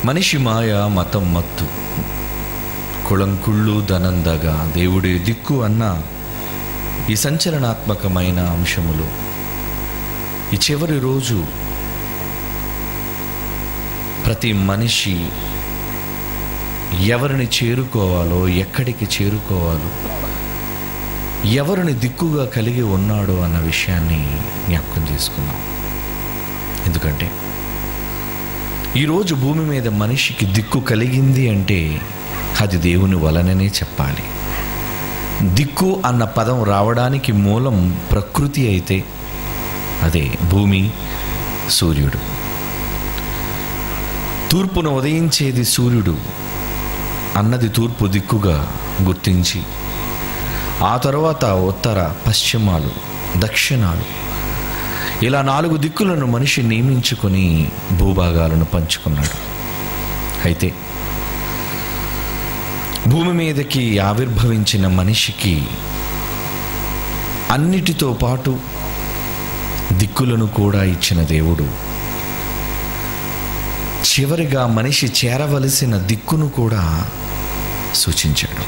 మనిషి మాయ మతం మత్తు కుళం కుళ్ళు ధనందగా దేవుడి దిక్కు అన్న ఈ సంచలనాత్మకమైన అంశములు ఈ చివరి రోజు ప్రతి మనిషి ఎవరిని చేరుకోవాలో ఎక్కడికి చేరుకోవాలో ఎవరిని దిక్కుగా కలిగి ఉన్నాడో అన్న విషయాన్ని జ్ఞాపకం చేసుకుందాం ఎందుకంటే ఈరోజు భూమి మీద మనిషికి దిక్కు కలిగింది అంటే అది దేవుని వలననే చెప్పాలి దిక్కు అన్న పదం రావడానికి మూలం ప్రకృతి అయితే అదే భూమి సూర్యుడు తూర్పున ఉదయించేది సూర్యుడు అన్నది తూర్పు దిక్కుగా గుర్తించి ఆ తర్వాత ఉత్తర పశ్చిమాలు దక్షిణాలు ఇలా నాలుగు దిక్కులను మనిషి నియమించుకొని భూభాగాలను పంచుకున్నాడు అయితే భూమి మీదకి ఆవిర్భవించిన మనిషికి అన్నిటితో పాటు దిక్కులను కూడా ఇచ్చిన దేవుడు చివరిగా మనిషి చేరవలసిన దిక్కును కూడా సూచించాడు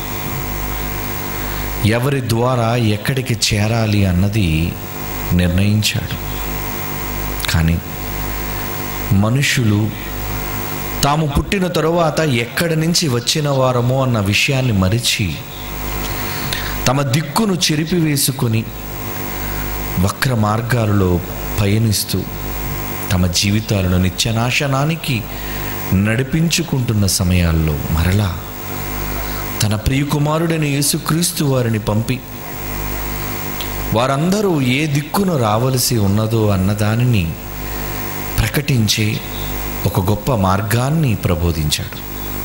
ఎవరి ద్వారా ఎక్కడికి చేరాలి అన్నది నిర్ణయించాడు కానీ మనుషులు తాము పుట్టిన తరువాత ఎక్కడి నుంచి వచ్చిన వారమో అన్న విషయాన్ని మరిచి తమ దిక్కును చెరిపివేసుకుని వక్ర మార్గాలలో పయనిస్తూ తమ జీవితాలను నిత్యనాశనానికి నడిపించుకుంటున్న సమయాల్లో మరలా తన ప్రియకుమారుడైన యేసుక్రీస్తు వారిని పంపి వారందరూ ఏ దిక్కును రావలసి ఉన్నదో అన్నదానిని ప్రకటించే ఒక గొప్ప మార్గాన్ని ప్రబోధించాడు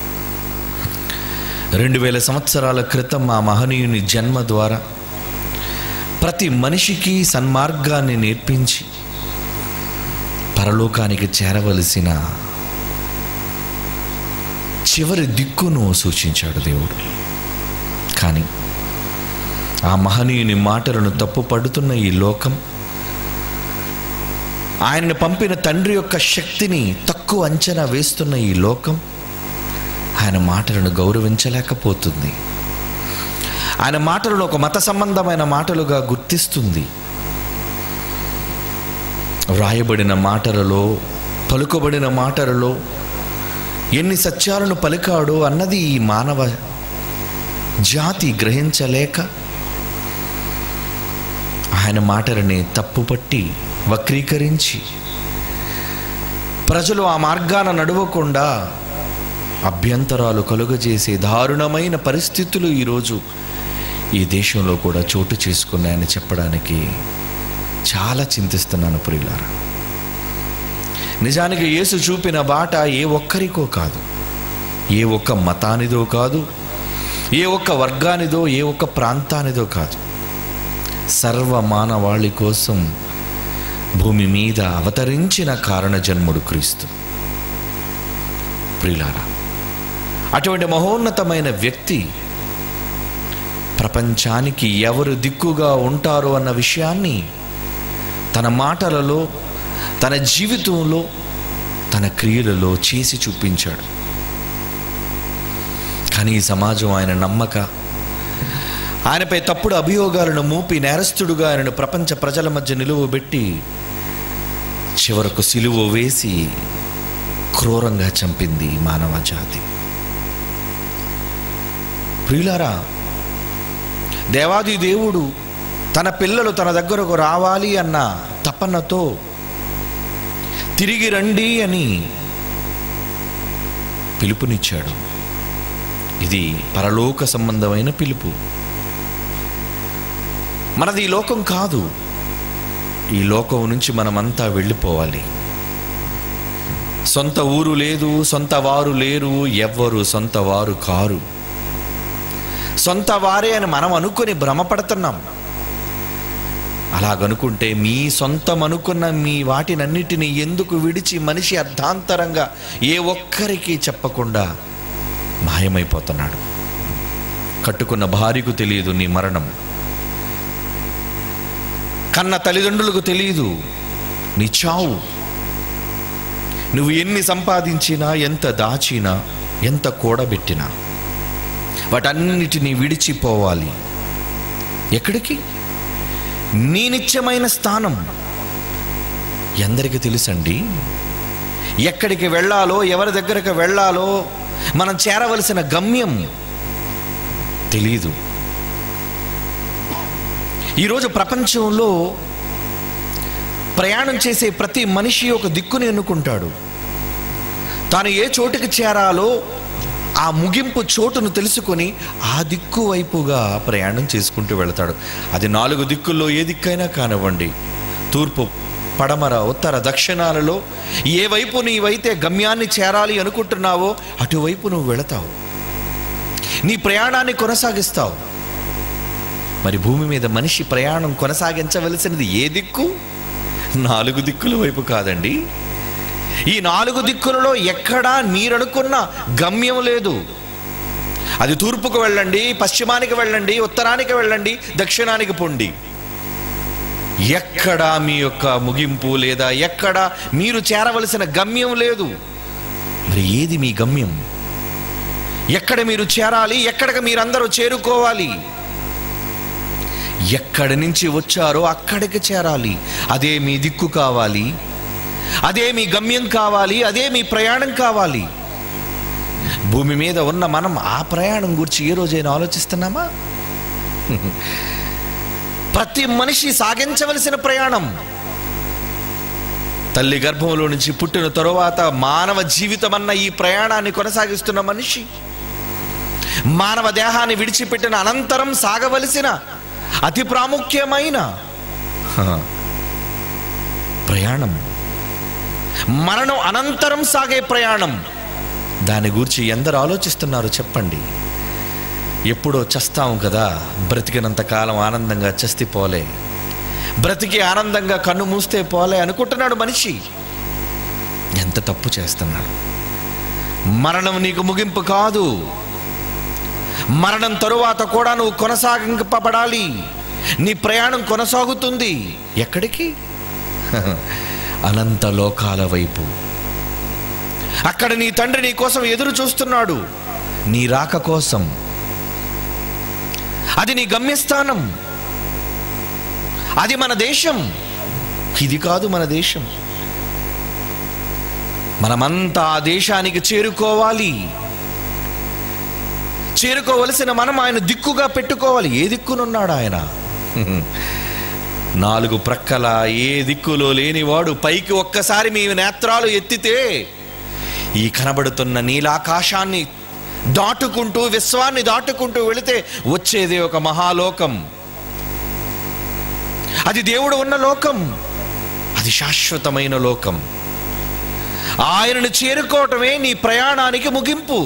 రెండు వేల సంవత్సరాల క్రితం ఆ మహనీయుని జన్మ ద్వారా ప్రతి మనిషికి సన్మార్గాన్ని నేర్పించి పరలోకానికి చేరవలసిన చివరి దిక్కును సూచించాడు దేవుడు కానీ ఆ మహనీయుని మాటలను తప్పుపడుతున్న ఈ లోకం ఆయనను పంపిన తండ్రి యొక్క శక్తిని తక్కువ అంచనా వేస్తున్న ఈ లోకం ఆయన మాటలను గౌరవించలేకపోతుంది ఆయన మాటలను ఒక మత సంబంధమైన మాటలుగా గుర్తిస్తుంది వ్రాయబడిన మాటలలో పలుకబడిన మాటలలో ఎన్ని సత్యాలను పలికాడో అన్నది ఈ మానవ జాతి గ్రహించలేక ఆయన మాటలని తప్పుపట్టి వక్రీకరించి ప్రజలు ఆ మార్గాన నడవకుండా అభ్యంతరాలు కలుగజేసే దారుణమైన పరిస్థితులు ఈరోజు ఈ దేశంలో కూడా చోటు చేసుకున్నాయని చెప్పడానికి చాలా చింతిస్తున్నాను ప్రియులారా నిజానికి యేసు చూపిన బాట ఏ ఒక్కరికో కాదు ఏ ఒక్క మతానిదో కాదు ఏ ఒక్క వర్గానిదో ఏ ఒక్క ప్రాంతానిదో కాదు సర్వ మానవాళి కోసం భూమి మీద అవతరించిన కారణ జన్ముడు క్రీస్తు ప్రియులారా అటువంటి మహోన్నతమైన వ్యక్తి ప్రపంచానికి ఎవరు దిక్కుగా ఉంటారో అన్న విషయాన్ని తన మాటలలో తన జీవితంలో తన క్రియలలో చేసి చూపించాడు కానీ ఈ సమాజం ఆయన నమ్మక ఆయనపై తప్పుడు అభియోగాలను మూపి నేరస్తుడుగా ఆయనను ప్రపంచ ప్రజల మధ్య నిలువబెట్టి చివరకు సిలువ వేసి క్రూరంగా చంపింది మానవ జాతి ప్రియులారా దేవాది దేవుడు తన పిల్లలు తన దగ్గరకు రావాలి అన్న తపనతో తిరిగి రండి అని పిలుపునిచ్చాడు ఇది పరలోక సంబంధమైన పిలుపు మనది ఈ లోకం కాదు ఈ లోకం నుంచి మనమంతా వెళ్ళిపోవాలి సొంత ఊరు లేదు సొంత వారు లేరు ఎవ్వరు సొంత వారు కారు సొంత వారే అని మనం అనుకుని భ్రమపడుతున్నాం అలాగనుకుంటే మీ సొంతం అనుకున్న మీ వాటినన్నిటినీ ఎందుకు విడిచి మనిషి అర్ధాంతరంగా ఏ ఒక్కరికి చెప్పకుండా మాయమైపోతున్నాడు కట్టుకున్న భార్యకు తెలియదు నీ మరణం కన్న తల్లిదండ్రులకు తెలియదు నీ చావు నువ్వు ఎన్ని సంపాదించినా ఎంత దాచినా ఎంత కూడబెట్టినా వాటన్నిటినీ విడిచిపోవాలి ఎక్కడికి నీ నిత్యమైన స్థానం ఎందరికి తెలుసండి ఎక్కడికి వెళ్ళాలో ఎవరి దగ్గరకు వెళ్ళాలో మనం చేరవలసిన గమ్యం తెలీదు ఈరోజు ప్రపంచంలో ప్రయాణం చేసే ప్రతి మనిషి ఒక దిక్కుని ఎన్నుకుంటాడు తాను ఏ చోటుకి చేరాలో ఆ ముగింపు చోటును తెలుసుకొని ఆ దిక్కు వైపుగా ప్రయాణం చేసుకుంటూ వెళతాడు అది నాలుగు దిక్కుల్లో ఏ దిక్కైనా కానివ్వండి తూర్పు పడమర ఉత్తర దక్షిణాలలో ఏ వైపు నీవైతే గమ్యాన్ని చేరాలి అనుకుంటున్నావో అటువైపు నువ్వు వెళతావు నీ ప్రయాణాన్ని కొనసాగిస్తావు మరి భూమి మీద మనిషి ప్రయాణం కొనసాగించవలసినది ఏ దిక్కు నాలుగు దిక్కుల వైపు కాదండి ఈ నాలుగు దిక్కులలో ఎక్కడా మీరనుకున్న గమ్యం లేదు అది తూర్పుకు వెళ్ళండి పశ్చిమానికి వెళ్ళండి ఉత్తరానికి వెళ్ళండి దక్షిణానికి పొండి ఎక్కడా మీ యొక్క ముగింపు లేదా ఎక్కడా మీరు చేరవలసిన గమ్యం లేదు మరి ఏది మీ గమ్యం ఎక్కడ మీరు చేరాలి ఎక్కడికి మీరందరూ చేరుకోవాలి ఎక్కడి నుంచి వచ్చారో అక్కడికి చేరాలి అదే మీ దిక్కు కావాలి అదే మీ గమ్యం కావాలి అదే మీ ప్రయాణం కావాలి భూమి మీద ఉన్న మనం ఆ ప్రయాణం గురించి ఏ రోజైనా ఆలోచిస్తున్నామా ప్రతి మనిషి సాగించవలసిన ప్రయాణం తల్లి గర్భంలో నుంచి పుట్టిన తరువాత మానవ జీవితం అన్న ఈ ప్రయాణాన్ని కొనసాగిస్తున్న మనిషి మానవ దేహాన్ని విడిచిపెట్టిన అనంతరం సాగవలసిన అతి ప్రాముఖ్యమైన హ, ప్రయాణం మరణం అనంతరం సాగే ప్రయాణం దాని గురించి ఎందరు ఆలోచిస్తున్నారు చెప్పండి ఎప్పుడో చస్తాం కదా బ్రతికినంత కాలం ఆనందంగా చస్తి పోలే బ్రతికి ఆనందంగా కన్ను మూస్తే పోలే అనుకుంటున్నాడు మనిషి ఎంత తప్పు చేస్తున్నాడు మరణం నీకు ముగింపు కాదు మరణం తరువాత కూడా నువ్వు కొనసాగింపబడాలి నీ ప్రయాణం కొనసాగుతుంది ఎక్కడికి అనంత లోకాల వైపు అక్కడ నీ తండ్రి నీ కోసం ఎదురు చూస్తున్నాడు నీ రాక కోసం అది నీ గమ్యస్థానం అది మన దేశం ఇది కాదు మన దేశం మనమంతా ఆ దేశానికి చేరుకోవాలి చేరుకోవలసిన మనం ఆయన దిక్కుగా పెట్టుకోవాలి ఏ దిక్కునున్నాడు ఆయన నాలుగు ప్రక్కల ఏ దిక్కులో లేనివాడు పైకి ఒక్కసారి మీ నేత్రాలు ఎత్తితే ఈ కనబడుతున్న నీలాకాశాన్ని దాటుకుంటూ విశ్వాన్ని దాటుకుంటూ వెళితే వచ్చేది ఒక మహాలోకం అది దేవుడు ఉన్న లోకం అది శాశ్వతమైన లోకం ఆయనను చేరుకోవటమే నీ ప్రయాణానికి ముగింపు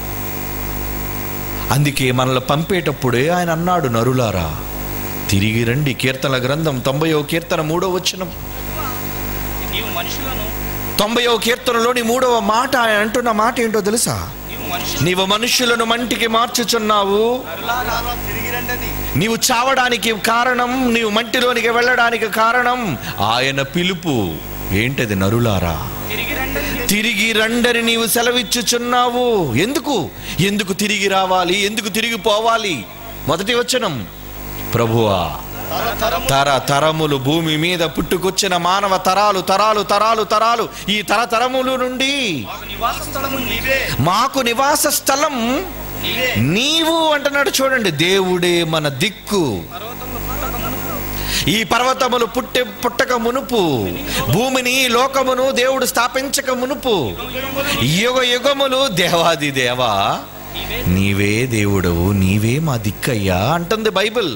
అందుకే మనల్ని పంపేటప్పుడే ఆయన అన్నాడు నరులారా తిరిగి రండి కీర్తనల గ్రంథం తొంభయో కీర్తన మూడో వచనం నీవు మనుషులను తొంభయో కీర్తనలోని మూడవ మాట ఆయన అంటున్న మాట ఏంటో తెలుసా నీవు మనుషులు నీవు మనుష్యులను మంటికి మార్చుచున్నావు నరులారా తిరిగి రండని నీవు చావడానికి కారణం నీవు మంటిలోనికి వెళ్ళడానికి కారణం ఆయన పిలుపు ఏంటది నరులారా తిరిగి రండని తిరిగి రండని నీవు సెలవిచ్చుచున్నావు ఎందుకు ఎందుకు తిరిగి రావాలి ఎందుకు తిరిగి పోవాలి మొదటి వచనం ప్రభువా తరతరము తర తరములు భూమి మీద పుట్టుకొచ్చిన మానవ తరాలు తరాలు తరాలు తరాలు ఈ తరతరములు నుండి మాకు నివాస స్థలము నీవే మాకు నివాస స్థలం నీవే నీవు అంటున్నాడు చూడండి దేవుడే మన దిక్కు పర్వతములు పుట్టక మునుపు ఈ పర్వతములు పుట్టే పుట్టక మునుపు భూమిని లోకమును దేవుడు స్థాపించక మునుపు యుగ యుగములు దేవాది దేవా నీవే నీవే దేవుడవు నీవే మా దిక్కయ్యా అంటుంది బైబిల్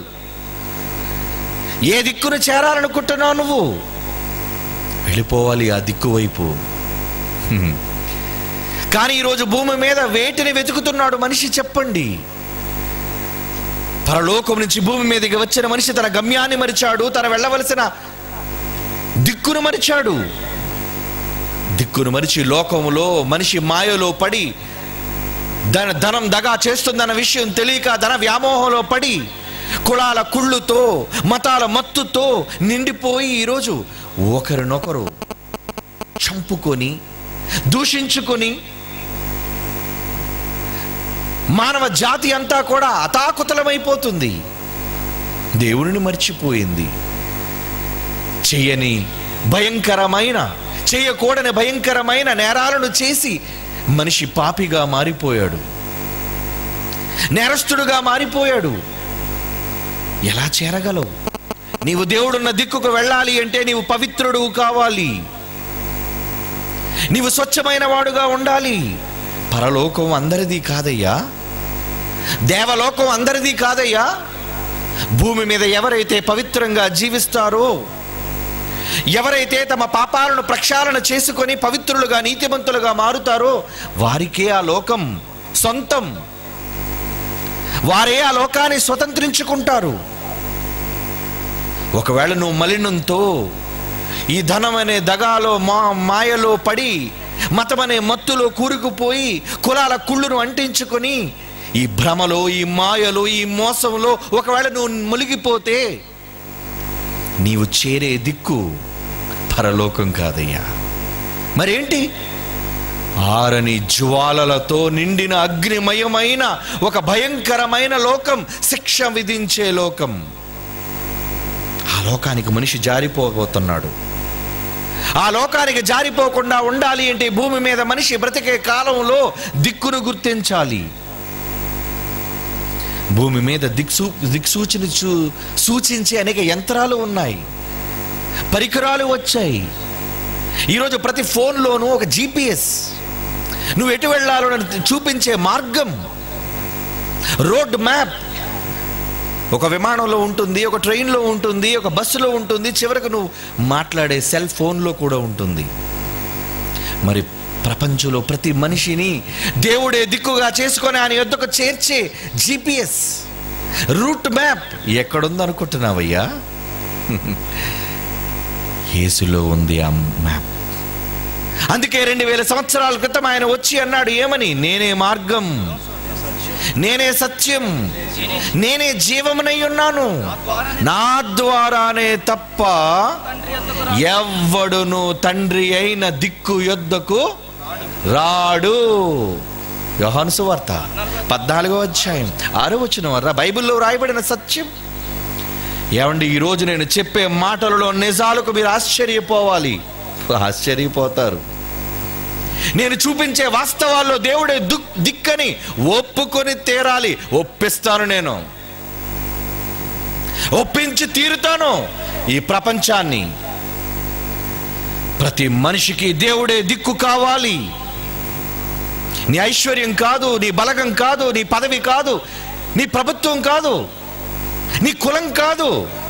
ఏ దిక్కును చేరాలనుకుంటున్నావు నువ్వు వెళ్ళిపోవాలి ఆ దిక్కు వైపు హ్మ్. కానీ ఈరోజు భూమి మీద వేటిని వెతుకుతున్నాడు మనిషి చెప్పండి పరలోకం నుంచి భూమి మీదకి వచ్చిన మనిషి తన గమ్యాన్ని మరిచాడు తన వెళ్ళవలసిన దిక్కును మరిచాడు దిక్కును మరిచి లోకములో మనిషి మాయలో పడి ధన ధనం దగా చేస్తుందన్న విషయం తెలియక ధన వ్యామోహంలో పడి కులాల కుళ్ళుతో మతాల మత్తుతో నిండిపోయి ఈరోజు ఒకరినొకరు చంపుకొని దూషించుకొని మానవ జాతి అంతా కూడా అతాకుతలమైపోతుంది దేవుడిని మర్చిపోయింది చెయ్యని భయంకరమైన చేయకూడని భయంకరమైన నేరాలను చేసి మనిషి పాపిగా మారిపోయాడు నేరస్తుడుగా మారిపోయాడు ఎలా చేరగలవు నీవు దేవుడున్న దిక్కుకు వెళ్ళాలి అంటే నీవు పవిత్రుడు కావాలి నీవు స్వచ్ఛమైన వాడుగా ఉండాలి పరలోకం అందరిది కాదయ్యా దేవలోకం అందరిది కాదయ్యా భూమి మీద ఎవరైతే పవిత్రంగా జీవిస్తారో ఎవరైతే తమ పాపాలను ప్రక్షాళన చేసుకొని పవిత్రులుగా నీతిమంతులుగా మారుతారో వారికే ఆ లోకం సొంతం వారే ఆ లోకాన్ని స్వతంత్రించుకుంటారు ఒకవేళ నువ్వు మలినంతో ఈ ధనం అనే దగాలో మా మాయలో పడి మతం అనే మత్తులో కూరుకుపోయి కులాల కుళ్ళును అంటించుకొని ఈ భ్రమలో ఈ మాయలో ఈ మోసంలో ఒకవేళ నువ్వు మునిగిపోతే నీవు చేరే దిక్కు పరలోకం కాదయ్యా మరేంటి ఆరని జ్వాలలతో నిండిన అగ్నిమయమైన ఒక భయంకరమైన లోకం శిక్ష విధించే లోకం ఆ లోకానికి మనిషి జారిపోబోతున్నాడు ఆ లోకానికి జారిపోకుండా ఉండాలి అంటే ఈ భూమి మీద మనిషి బ్రతికే కాలంలో దిక్కును గుర్తించాలి భూమి మీద దిక్సూ దిక్సూచన చూ సూచించే అనేక యంత్రాలు ఉన్నాయి పరికరాలు వచ్చాయి ఈరోజు ప్రతి ఫోన్లోనూ ఒక జీపీఎస్ నువ్వు ఎటు వెళ్ళాలో అని చూపించే మార్గం రోడ్ మ్యాప్ ఒక విమానంలో ఉంటుంది ఒక ట్రైన్లో ఉంటుంది ఒక బస్సులో ఉంటుంది చివరకు నువ్వు మాట్లాడే సెల్ ఫోన్లో కూడా ఉంటుంది మరి ప్రపంచంలో ప్రతి మనిషిని దేవుడే దిక్కుగా చేసుకొని ఆయన యొద్దకు చేర్చే జిపిఎస్ రూట్ మ్యాప్ ఎక్కడుంది అనుకుంటున్నావయ్యా యేసులో ఉంది ఆ మ్యాప్ అందుకే రెండు వేల సంవత్సరాల క్రితం ఆయన వచ్చి అన్నాడు ఏమని నేనే మార్గం నేనే సత్యం నేనే జీవమునై ఉన్నాను నా ద్వారానే తప్ప తండ్రి యొద్దకు రా. ఎవ్వడును తండ్రి అయిన దిక్కు యొద్దకు రాడు యోహాను సువార్త పద్నాలుగో అధ్యాయం ఆరో వచ్చిన వర్ర బైబిల్లో రాయబడిన సత్యం ఏమండి ఈరోజు నేను చెప్పే మాటలలో నిజాలకు మీరు ఆశ్చర్యపోవాలి ఆశ్చర్యపోతారు నేను చూపించే వాస్తవాల్లో దేవుడే దుక్ దిక్కని ఒప్పుకొని తీరాలి ఒప్పిస్తాను నేను ఒప్పించి తీరుతాను ఈ ప్రపంచాన్ని ప్రతి మనిషికి దేవుడే దిక్కు కావాలి నీ ఐశ్వర్యం కాదు నీ బలగం కాదు నీ పదవి కాదు నీ ప్రభుత్వం కాదు నీ కులం కాదు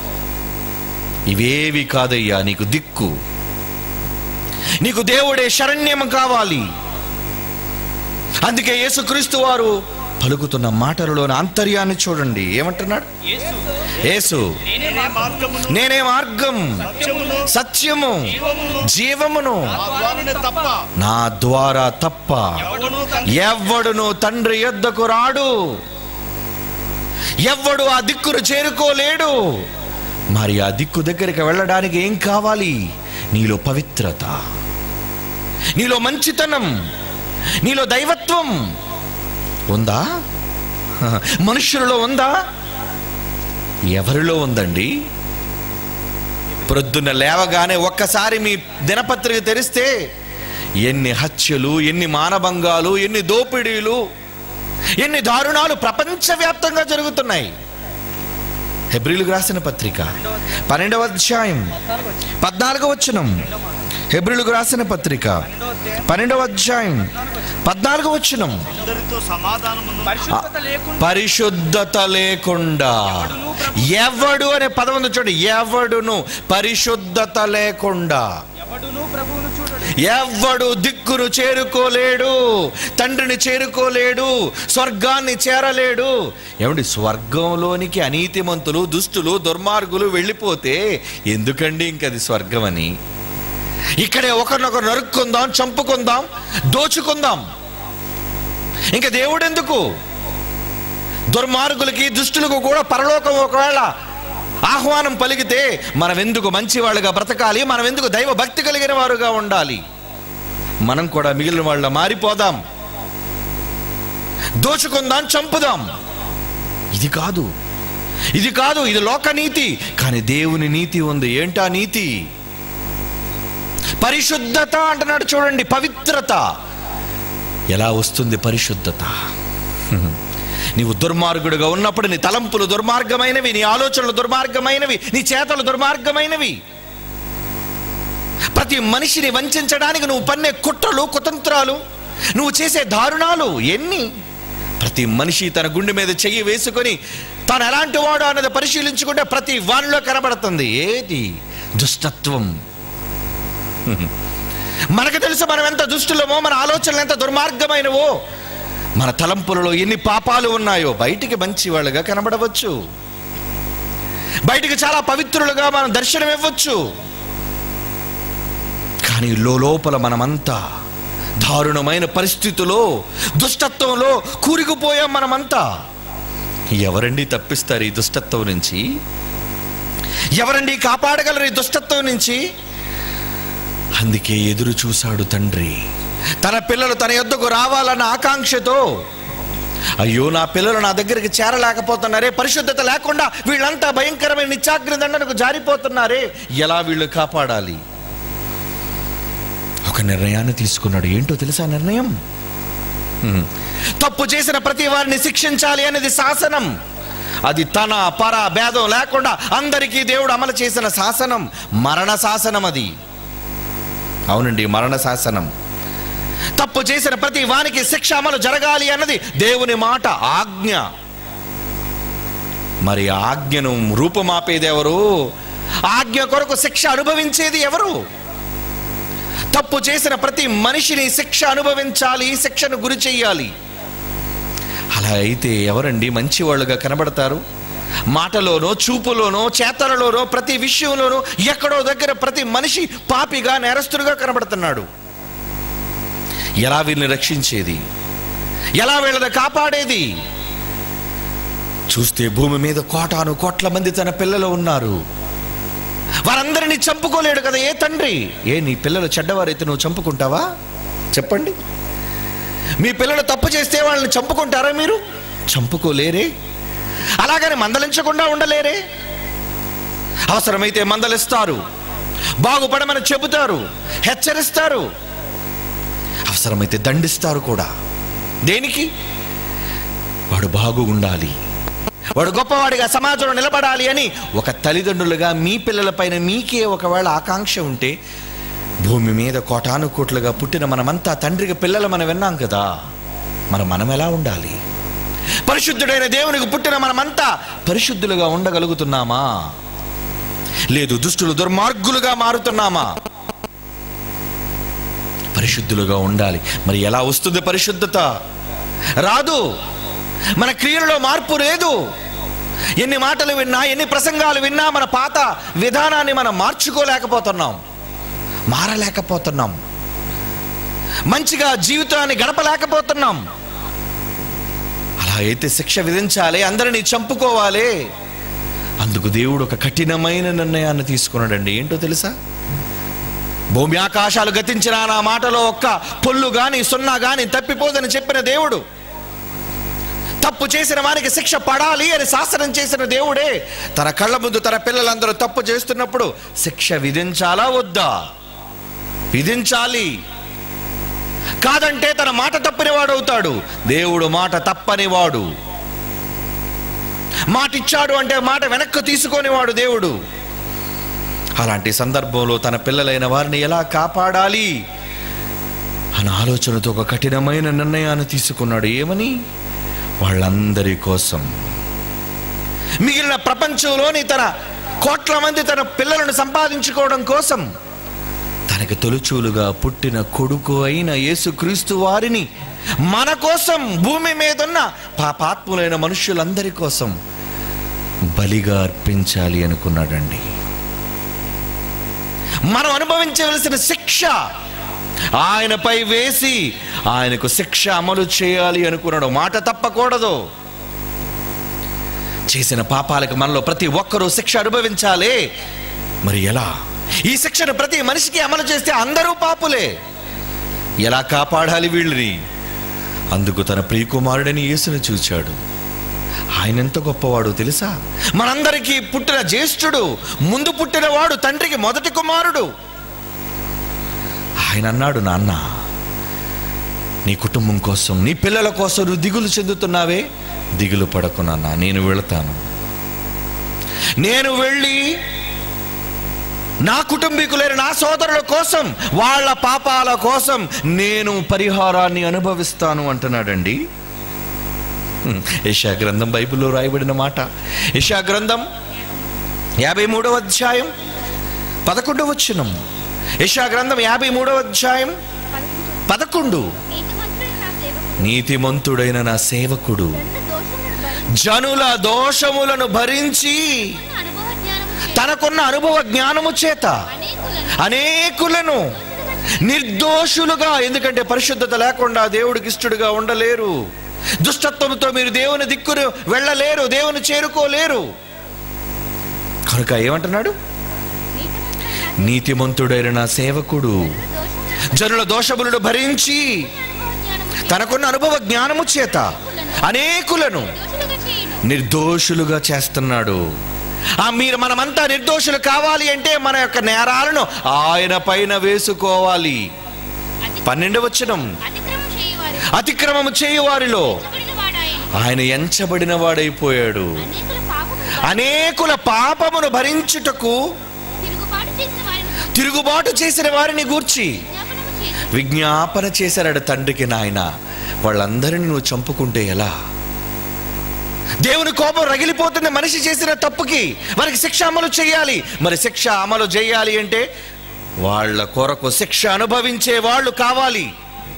ఇవేవి కాదయ్యా నీకు దిక్కు నీకు దేవుడే శరణ్యం కావాలి అందుకే యేసుక్రీస్తు వారు పలుకుతున్న మాటలలోని ఆంతర్యాన్ని చూడండి ఏమంటున్నాడు యేసు యేసు నేనే మార్గమును నేనే మార్గం సత్యమును సత్యము జీవమును ద్వారానే తప్ప నా ద్వారా తప్ప ఎవడునూ తండ్రి ఎవ్వడును తండ్రి యొద్దకు రాడు ఎవ్వడు ఆ దిక్కును చేరుకోలేడు మరి ఆ దిక్కు దగ్గరికి వెళ్ళడానికి ఏం కావాలి నీలో పవిత్రత నీలో మంచితనం నీలో దైవత్వం ఉందా మనుషులలో ఉందా ఎవరిలో ఉందండి ప్రొద్దున లేవగానే ఒక్కసారి మీ దినపత్రిక తెరిస్తే ఎన్ని హత్యలు ఎన్ని మానభంగాలు ఎన్ని దోపిడీలు ఎన్ని దారుణాలు ప్రపంచవ్యాప్తంగా జరుగుతున్నాయి హెబ్రిలకు రాసిన పత్రిక పన్నెండవ అధ్యాయం పద్నాలుగవ వచనం హెబ్రిలకు రాసిన పత్రిక పన్నెండవ అధ్యాయం పద్నాలుగవ వచనం అందరితో సమాధానమును పరిశుద్ధత లేకుండా పరిశుద్ధత లేకుండా ఎవడు అనే పదం ఉంది చూడండి ఎవడును పరిశుద్ధత లేకుండా ఎవడునూ ప్రభువును చూడడు ఎవ్వడు దిక్కును చేరుకోలేడు తండ్రిని చేరుకోలేడు స్వర్గాన్ని చేరలేడు ఏమండి స్వర్గంలోనికి అనీతిమంతులు దుష్టులు దుర్మార్గులు వెళ్ళిపోతే ఎందుకండి ఇంకది స్వర్గం అని ఇక్కడే ఒకరినొకరు నరుక్కుందాం చంపుకుందాం దోచుకుందాం ఇంకా దేవుడు ఎందుకు దుర్మార్గులకి దుష్టులకు కూడా పరలోకం ఒకవేళ ఆహ్వానం పలికితే మనం ఎందుకు మంచివాళ్ళుగా బ్రతకాలి మనం ఎందుకు దైవ భక్తి కలిగిన వారుగా ఉండాలి మనం కూడా మిగిలిన వాళ్ళ మారిపోదాం దోచుకుందాం చంపుదాం ఇది కాదు ఇది కాదు ఇది లోక నీతి కానీ దేవుని నీతి ఉంది ఏంటా నీతి పరిశుద్ధత అంటున్నాడు చూడండి పవిత్రత ఎలా వస్తుంది పరిశుద్ధత నీవు దుర్మార్గుడుగా ఉన్నప్పుడు నీ తలంపులు దుర్మార్గమైనవి నీ ఆలోచనలు దుర్మార్గమైనవి నీ చేతలు దుర్మార్గమైనవి ప్రతి మనిషిని వంచడానికి నువ్వు పన్నే కుట్రలు కుతంత్రాలు నువ్వు చేసే దారుణాలు ఎన్ని ప్రతి మనిషి తన గుండె మీద చెయ్యి వేసుకొని తాను ఎలాంటి వాడు అన్నది పరిశీలించుకుంటే ప్రతి వానిలో కనబడుతుంది ఏది దుష్టత్వం మనకు తెలుసు మనం ఎంత దుష్టులమో మన ఆలోచనలు ఎంత దుర్మార్గమైనవో మన తలంపులలో ఎన్ని పాపాలు ఉన్నాయో బయటికి మంచి వాళ్ళుగా కనబడవచ్చు బయటికి చాలా పవిత్రులుగా మనం దర్శనం ఇవ్వచ్చు కానీ లోపల మనమంతా దారుణమైన పరిస్థితిలో దుష్టత్వంలో కూరుకుపోయాం మనమంతా ఎవరండి తప్పిస్తారు ఈ దుష్టత్వం నుంచి ఎవరండి కాపాడగలరు ఈ దుష్టత్వం నుంచి అందుకే ఎదురు చూశాడు తండ్రి తన పిల్లలు తన యొద్దకు రావాలన్న ఆకాంక్షతో అయ్యో నా పిల్లలు నా దగ్గరికి చేరలేకపోతున్నారే పరిశుద్ధత లేకుండా వీళ్ళంతా భయంకరమైన నిత్యాగ్ని దండనకు జారిపోతున్నారే ఎలా వీళ్ళు కాపాడాలి ఒక నిర్ణయాన్ని తీసుకున్నాడు ఏంటో తెలుసా నిర్ణయం హ్మ్. తప్పు చేసిన ప్రతి వారిని శిక్షించాలి అనేది శాసనం అది తన పర భేదం లేకుండా అందరికీ దేవుడు అమలు చేసిన శాసనం మరణ శాసనం అది అవునండి మరణ శాసనం తప్పు చేసిన ప్రతి వానికి శిక్ష అమలు జరగాలి అన్నది దేవుని మాట ఆజ్ఞ మరి ఆజ్ఞను రూపమాపేది ఎవరు ఆజ్ఞ కొరకు శిక్ష అనుభవించేది ఎవరు తప్పు చేసిన ప్రతి మనిషిని శిక్ష అనుభవించాలి శిక్షను గురి చెయ్యాలి అలా అయితే ఎవరండి మంచి వాళ్ళుగా కనబడతారు మాటలోనో చూపులోనో చేతలలోనో ప్రతి విషయంలోనో ఎక్కడో దగ్గర ప్రతి మనిషి పాపిగా నేరస్తుడుగా కనబడుతున్నాడు ఎలా వీళ్ళని రక్షించేది ఎలా వీళ్ళని కాపాడేది చూస్తే భూమి మీద కోటాను కోట్ల మంది తన పిల్లలు ఉన్నారు వారందరినీ చంపుకోలేడు కదా ఏ తండ్రి ఏ నీ పిల్లలు చెడ్డవారైతే నువ్వు చంపుకుంటావా చెప్పండి మీ పిల్లలు తప్పు చేస్తే వాళ్ళని చంపుకుంటారా మీరు చంపుకోలేరే అలాగని మందలించకుండా ఉండలేరే అవసరమైతే మందలిస్తారు బాగుపడమని చెబుతారు హెచ్చరిస్తారు అవసరమైతే దండిస్తారు కూడా దేనికి వాడు బాగు ఉండాలి వాడు గొప్పవాడిగా సమాజంలో నిలబడాలి అని ఒక తల్లిదండ్రులుగా మీ పిల్లలపైన మీకే ఒకవేళ ఆకాంక్ష ఉంటే భూమి మీద కోటాను కోట్లుగా పుట్టిన మనమంతా తండ్రికి పిల్లలు మనం విన్నాం కదా మరి మనం ఎలా ఉండాలి పరిశుద్ధుడైన దేవునికి పుట్టిన మనమంతా పరిశుద్ధులుగా ఉండగలుగుతున్నామా లేదు దుష్టులు దుర్మార్గులుగా మారుతున్నామా పరిశుద్ధులుగా ఉండాలి మరి ఎలా వస్తుంది పరిశుద్ధత రాదు మన క్రియలలో మార్పు లేదు ఎన్ని మాటలు విన్నా ఎన్ని ప్రసంగాలు విన్నా మన పాత విధానాన్ని మనం మార్చుకోలేకపోతున్నాం మారలేకపోతున్నాం మంచిగా జీవితాన్ని గడపలేకపోతున్నాం అలా అయితే శిక్ష విధించాలి అందరినీ చంపుకోవాలి అందుకు దేవుడు ఒక కఠినమైన నిర్ణయాన్ని తీసుకున్నాడండి ఏంటో తెలుసా భూమి ఆకాశాలు గతించిన నా మాటలో ఒక్క పొల్లు గాని సున్నా గాని తప్పిపోదని చెప్పిన దేవుడు తప్పు చేసిన వారికి శిక్ష పడాలి అని శాసనం చేసిన దేవుడే తన కళ్ళ ముందు తన పిల్లలందరూ తప్పు చేస్తున్నప్పుడు శిక్ష విధించాలా వద్దా విధించాలి కాదంటే తన మాట తప్పనివాడు అవుతాడు దేవుడు మాట తప్పనివాడు మాట ఇచ్చాడు అంటే మాట వెనక్కు తీసుకొనివాడు దేవుడు అలాంటి సందర్భంలో తన పిల్లలైన వారిని ఎలా కాపాడాలి అన్న ఆలోచనతో ఒక కఠినమైన నిర్ణయాన్ని తీసుకున్నాడు ఏమని వాళ్ళందరి కోసం మిగిలిన ప్రపంచంలోని తన కోట్ల మంది తన పిల్లలను సంపాదించుకోవడం కోసం తనకి తొలుచూలుగా పుట్టిన కొడుకు అయిన యేసుక్రీస్తు వారిని మన కోసం భూమి మీదున్న పాపాత్ములైన మనుషులందరి కోసం బలిగా అర్పించాలి అనుకున్నాడండి మనం అనుభవించవలసిన శిక్ష ఆయనపై వేసి ఆయనకు శిక్ష అమలు చేయాలి అనుకున్నాడు మాట తప్పకూడదు చేసిన పాపాలకు మనలో ప్రతి ఒక్కరూ శిక్ష అనుభవించాలి మరి ఎలా ఈ శిక్షను ప్రతి మనిషికి అమలు చేస్తే అందరూ పాపులే ఎలా కాపాడాలి వీళ్ళని అందుకు తన ప్రియకుమారుడని యేసుని చూచాడు ఆయన ఎంత గొప్పవాడు తెలుసా మనందరికీ పుట్టిన జ్యేష్ఠుడు ముందు పుట్టినవాడు తండ్రికి మొదటి కుమారుడు ఆయన అన్నాడు నాన్న నీ కుటుంబం కోసం నీ పిల్లల కోసం నువ్వు దిగులు చెందుతున్నావే దిగులు పడకు నాన్న నేను వెళతాను నేను వెళ్ళి నా కుటుంబీకులైన నా సోదరుల కోసం వాళ్ళ పాపాల కోసం నేను పరిహారాన్ని అనుభవిస్తాను అంటున్నాడండి హ్మ్. యెషయా గ్రంథం బైబిల్లో రాయబడిన మాట యెషయా గ్రంథం యాభై మూడవ అధ్యాయం పదకొండవ వచ్చినం యెషయా గ్రంథం యాభై మూడవ అధ్యాయం పదకొండు నీతిమంతుడైన నా సేవకుడు నీతిమంతుడైన నా సేవకుడు జనుల దోషములను భరించి జనుల దోషములను భరించి అనుభవ జ్ఞానము చేత తనకున్న అనుభవ జ్ఞానము చేత అనేకులను అనేకులను నిర్దోషులుగా ఎందుకంటే పరిశుద్ధత లేకుండా దేవుడికి ఇష్టడుగా ఉండలేరు దుష్టత్వంతో మీరు దేవుని దిక్కును వెళ్ళలేరు దేవుని చేరుకోలేరు కనుక ఏమంటున్నాడు నీతిమంతుడైన నీతిమంతుడైన నా సేవకుడు దోషములను జనుల దోషములను భరించి అనుభవ జ్ఞానము చేత తనకున్న అనుభవ జ్ఞానము చేత అనేకులను దోషులుగా చేయును నిర్దోషులుగా చేస్తున్నాడు ఆ మీరు మనమంతా నిర్దోషులు కావాలి అంటే మన యొక్క నేరాలను ఆయన పైన వేసుకోవాలి అతి పన్నెండు వచనం అతిక్రమం చేయువారు అతిక్రమము చేయువారిలో చబడిన వాడాయను ఆయన ఎంచబడిన వాడైపోయాడు అనేకుల పాపము అనేకుల పాపమును భరించుటకు తిరుగుబాటు చేసిన వారిని తిరుగుబాటు చేసిన వారిని గూర్చి జ్ఞాపనము చేసి విజ్ఞాపన చేశాడు తండ్రికి నాయన వాళ్ళందరిని నువ్వు చంపుకుంటే ఎలా దేవుని కోపం రగిలిపోతుంది మనిషి చేసిన తప్పుకి వారికి శిక్ష అమలు చేయాలి మరి శిక్ష అమలు చేయాలి అంటే వాళ్ళ కొరకు శిక్ష అనుభవించే వాళ్ళు కావాలి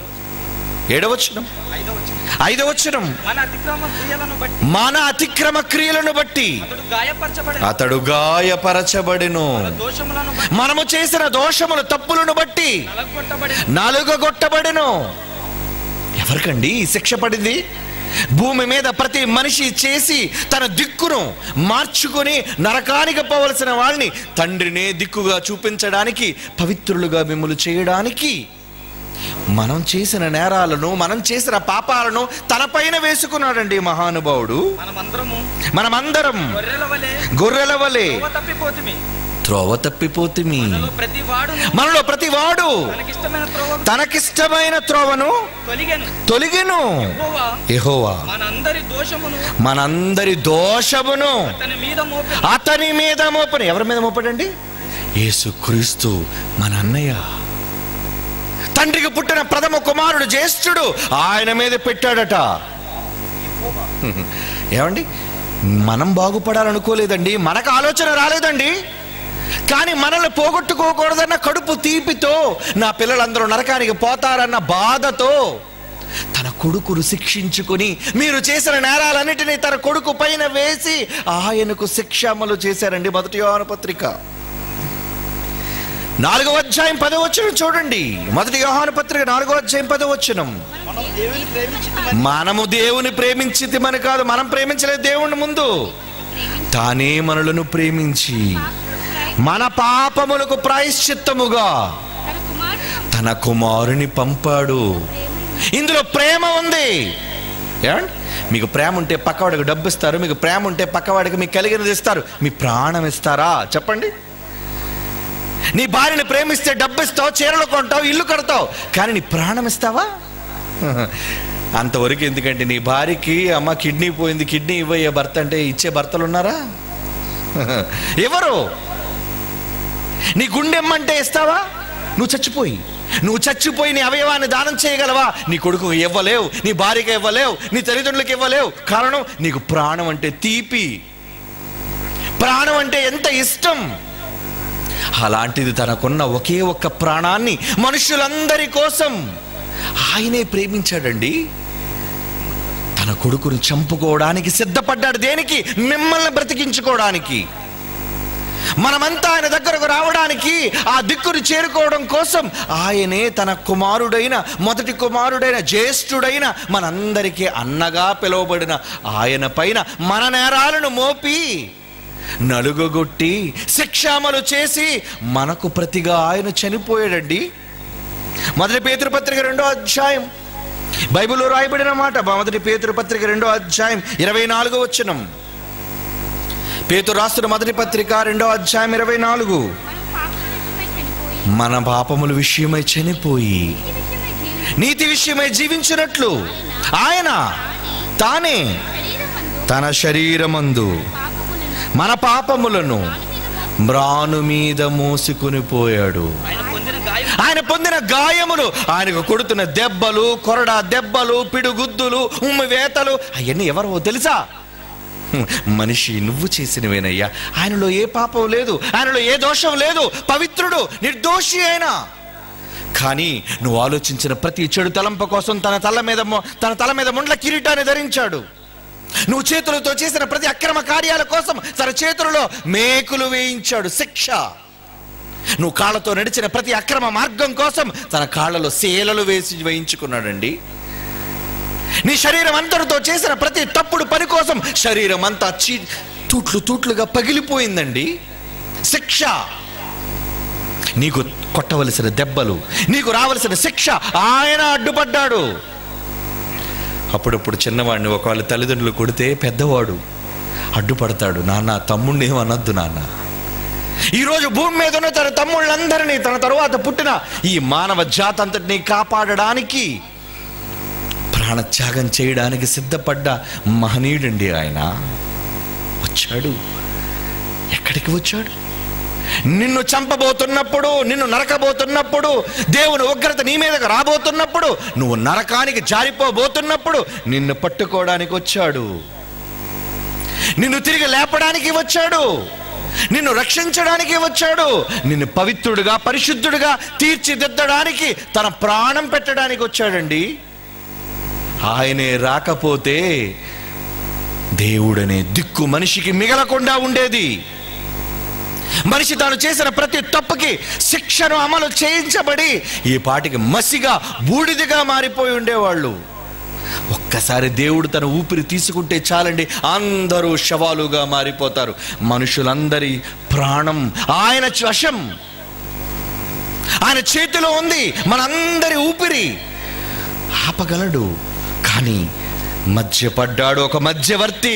ఏడవచనం ఐదో వచనం. ఐదవచనం మన అతిక్రమ క్రియలను బట్టి మన అతిక్రమ క్రియలను బట్టి అతడు గాయపరచబడి అతడు గాయపరచబడెను దోషములను బట్టి మనము చేసిన దోషములు తప్పులను బట్టి నలగొట్టబడి నలుగగొట్టబడెను ఎవరికండి ఈ శిక్ష పడింది భూమి మీద ప్రతి మనిషి చేసి తన దిక్కును మార్చుకొని నరకానికి పోవలసిన వాళ్ళని తండ్రినే దిక్కుగా చూపించడానికి పవిత్రులుగా మిమ్మల్ని చేయడానికి మనం చేసిన నేరాలను మనం చేసిన పాపాలను తనపైన వేసుకున్నాడండి మహానుభావుడు మనమందరము మనమందరం గొర్రెల వలె గొర్రెల వలె త్రోవ తప్పిపోతిమి త్రోవ తప్పిపోతిమి మనలో ప్రతి వాడును మనలో ప్రతి వాడు తనకిష్టమైన త్రోవ తనకిష్టమైన త్రోవను తొలిగెను తొలగిను యెహోవా యెహోవా మనందరి దోషమును మనందరి దోషమును అతని మీద మోపి అతని మీద మోపని ఎవరి మీద మోపడండి యేసుక్రీస్తు మన అన్నయ్య తండ్రికి పుట్టిన ప్రథమ కుమారుడు జ్యేష్ఠుడు ఆయన మీద పెట్టాడట ఏమండి మనం బాగుపడాలనుకోలేదండి మనకు ఆలోచన రాలేదండి కానీ మనల్ని పోగొట్టుకోకూడదన్న కడుపు తీపితో నా పిల్లలందరూ నరకానికి పోతారన్న బాధతో తన కొడుకును శిక్షించుకుని మీరు చేసిన నేరాలన్నిటినీ తన కొడుకు పైన వేసి ఆయనకు శిక్ష అమలు చేశారండి మొదటి యోహాను పత్రిక నాలుగవ అధ్యాయం పదవచనం చూడండి మొదటి యోహాను పత్రిక నాలుగవ అధ్యాయం పదవచనం మనం దేవుని ప్రేమించి మనము దేవుని ప్రేమించింది మన కాదు మనం ప్రేమించలేదు దేవుని ముందు తానే మనలను ప్రేమించి మన పాపములకు ప్రాయశ్చిత్తముగా తన కుమారుడు తన కుమారుని పంపాడు ఇందులో ప్రేమ ఉంది ఏమండి మీకు ప్రేమ ఉంటే పక్కవాడికి డబ్బు ఇస్తారు మీకు ప్రేమ ఉంటే పక్కవాడికి మీకు కలిగినది ఇస్తారు మీ ప్రాణం ఇస్తారా చెప్పండి నీ భార్యని ప్రేమిస్తే డబ్బు ఇస్తావు చీరలు కొంటావు ఇల్లు కడతావు కానీ నీ ప్రాణం ఇస్తావా అంతవరకు ఎందుకంటే నీ భార్యకి అమ్మ కిడ్నీ పోయింది కిడ్నీ ఇవ్వయ్యే భర్త అంటే ఇచ్చే భర్తలు ఉన్నారా ఎవరు నీ గుండెమ్మంటే ఇస్తావా నువ్వు చచ్చిపోయి నువ్వు చచ్చిపోయి నీ అవయవాన్ని దానం చేయగలవా నీ కొడుకు ఇవ్వలేవు నీ భార్యకి ఇవ్వలేవు నీ తల్లిదండ్రులకు ఇవ్వలేవు కారణం నీకు ప్రాణం అంటే తీపి ప్రాణం అంటే ఎంత ఇష్టం అలాంటిది తనకున్న ఒకే ఒక్క ప్రాణాన్ని మనుషులందరి కోసం ఆయనే ప్రేమించాడండి తన కొడుకును చంపుకోవడానికి సిద్ధపడ్డాడు దేనికి మిమ్మల్ని బ్రతికించుకోవడానికి మనమంతా ఆయన దగ్గరకు రావడానికి ఆ దిక్కును చేరుకోవడం కోసం ఆయనే తన కుమారుడైన మొదటి కుమారుడైన జ్యేష్ఠుడైన మనందరికీ అన్నగా పిలువబడిన ఆయన పైన మన నేరాలను మోపి నలుగొట్టి శిక్షామలు చేసి మనకు ప్రతిగా ఆయన చనిపోయాడండి మొదటి పేతురు పత్రిక రెండో అధ్యాయం బైబిల్లో రాయబడిన మాట మొదటి పేతురు పత్రిక రెండో అధ్యాయం ఇరవై నాలుగో వచ్చినం పేతురు రాస్తున్న మొదటి పత్రిక రెండో అధ్యాయం ఇరవై నాలుగు మనం పాపముల విషయమై చనిపోయి మన పాపముల విషయమై చనిపోయి ఈ విషయమై నీతి విషయమై జీవించి జీవించినట్లు ఆయన తానే శరీరమందు తన శరీరమందు పాపములను మన పాపములను దాని మీద మ్రాను మీద మోసి మోసుకుని పోయాడు ఆయన పొందిన గాయం ఆయన పొందిన గాయములు ఆయనకు కొడుతున్న దెబ్బలు కొరడా దెబ్బలు పిడుగుద్దులు ఉమ్మి వేతలు అవన్నీ ఎవరో తెలుసా హ్మ్, మనిషి నువ్వు చేసినవేనయ్యా ఆయనలో ఏ పాపం లేదు ఆయనలో ఏ దోషం లేదు పవిత్రుడు నిర్దోషి అయినా కానీ నువ్వు ఆలోచించిన ప్రతి చెడు తలంప కోసం తన తల మీద మొ- తన తల మీద ముండ్ల కిరీటాన్ని ధరించాడు నువ్వు చేతులతో చేసిన ప్రతి అక్రమ కార్యాల కోసం తన చేతులలో మేకులు వేయించాడు శిక్ష నువ్వు కాళ్ళతో నడిచిన ప్రతి అక్రమ మార్గం కోసం తన కాళ్ళలో సేలలు వేసి వేయించుకున్నాడండి నీ శరీరం అంతటితో చేసిన ప్రతి తప్పుడు పని కోసం శరీరం అంతా చీ తూట్లు తూట్లుగా పగిలిపోయిందండి శిక్ష నీకు కొట్టవలసిన దెబ్బలు నీకు రావలసిన శిక్ష ఆయన అడ్డుపడ్డాడు అప్పుడప్పుడు చిన్నవాడిని ఒకవేళ తల్లిదండ్రులు కొడితే పెద్దవాడు అడ్డుపడతాడు నాన్న తమ్ముడిని ఏమనొద్దు నాన్న ఈరోజు భూమి మీద ఉన్న తన తమ్ముళ్ళందరినీ తన తరువాత పుట్టిన ఈ మానవ జాతంతటిని కాపాడడానికి ప్రాణత్యాగం చేయడానికి సిద్ధపడ్డ మహనీయుడండి ఆయన వచ్చాడు ఎక్కడికి వచ్చాడు నిన్ను చంపబోతున్నప్పుడు నిన్ను నరకబోతున్నప్పుడు దేవుని ఉగ్రత నీ మీదకి రాబోతున్నప్పుడు నువ్వు నరకానికి జారిపోబోతున్నప్పుడు నిన్ను పట్టుకోవడానికి వచ్చాడు నిన్ను తిరిగి లేపడానికి వచ్చాడు నిన్ను రక్షించడానికి వచ్చాడు నిన్ను పవిత్రుడిగా పరిశుద్ధుడిగా తీర్చిదిద్దడానికి తన ప్రాణం పెట్టడానికి వచ్చాడండి ఆయనే రాకపోతే దేవుడనే దిక్కు మనిషికి మిగలకుండా ఉండేది మనిషి తాను చేసిన ప్రతి తప్పుకి శిక్షను అమలు చేయించబడి ఈ పాటికి మసిగా బూడిదిగా మారిపోయి ఉండేవాళ్ళు ఒక్కసారి దేవుడు తన ఊపిరి తీసుకుంటే చాలండి అందరూ శవాలుగా మారిపోతారు మనుషులందరి ప్రాణం ఆయన వశం ఆయన చేతిలో ఉంది మనందరి ఊపిరి ఆపగలడు కానీ మధ్యపడ్డాడు ఒక మధ్యవర్తి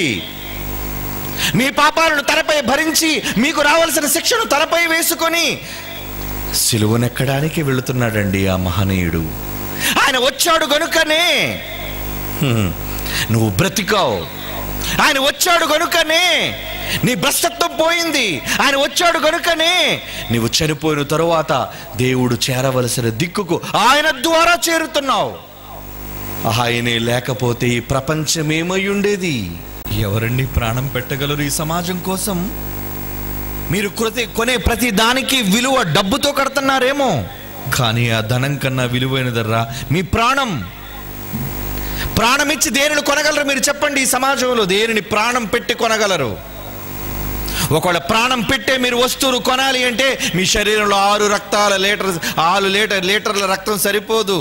మీ పాపాలను తలపై భరించి మీకు రావాల్సిన శిక్షను తలపై వేసుకొని సిలువనెక్కడానికి వెళుతున్నాడండి ఆ మహనీయుడు ఆయన వచ్చాడు గనుకనే హ్మ్, నువ్వు బ్రతికావు ఆయన వచ్చాడు గనుకనే నీ భ్రష్టత్వం పోయింది ఆయన వచ్చాడు గనుకనే నీవు చనిపోయిన తరువాత దేవుడు చేరవలసిన దిక్కుకు ఆయన ద్వారా చేరుతున్నావు ఆయనే లేకపోతే ఈ ప్రపంచమేమై ఉండేది ఎవరండి ప్రాణం పెట్టగలరు ఈ సమాజం కోసం మీరు కృతి కొనే ప్రతి దానికి విలువ డబ్బుతో కడుతున్నారేమో కానీ ఆ ధనం కన్నా విలువైనదర్రా మీ ప్రాణం ప్రాణం ఇచ్చి దేనిని కొనగలరు మీరు చెప్పండి ఈ సమాజంలో దేనిని ప్రాణం పెట్టి కొనగలరు ఒకవేళ ప్రాణం పెట్టే మీరు వస్తువులు కొనాలి అంటే మీ శరీరంలో ఆరు రక్తాల లీటర్ ఆరు లీటర్ లీటర్ల రక్తం సరిపోదు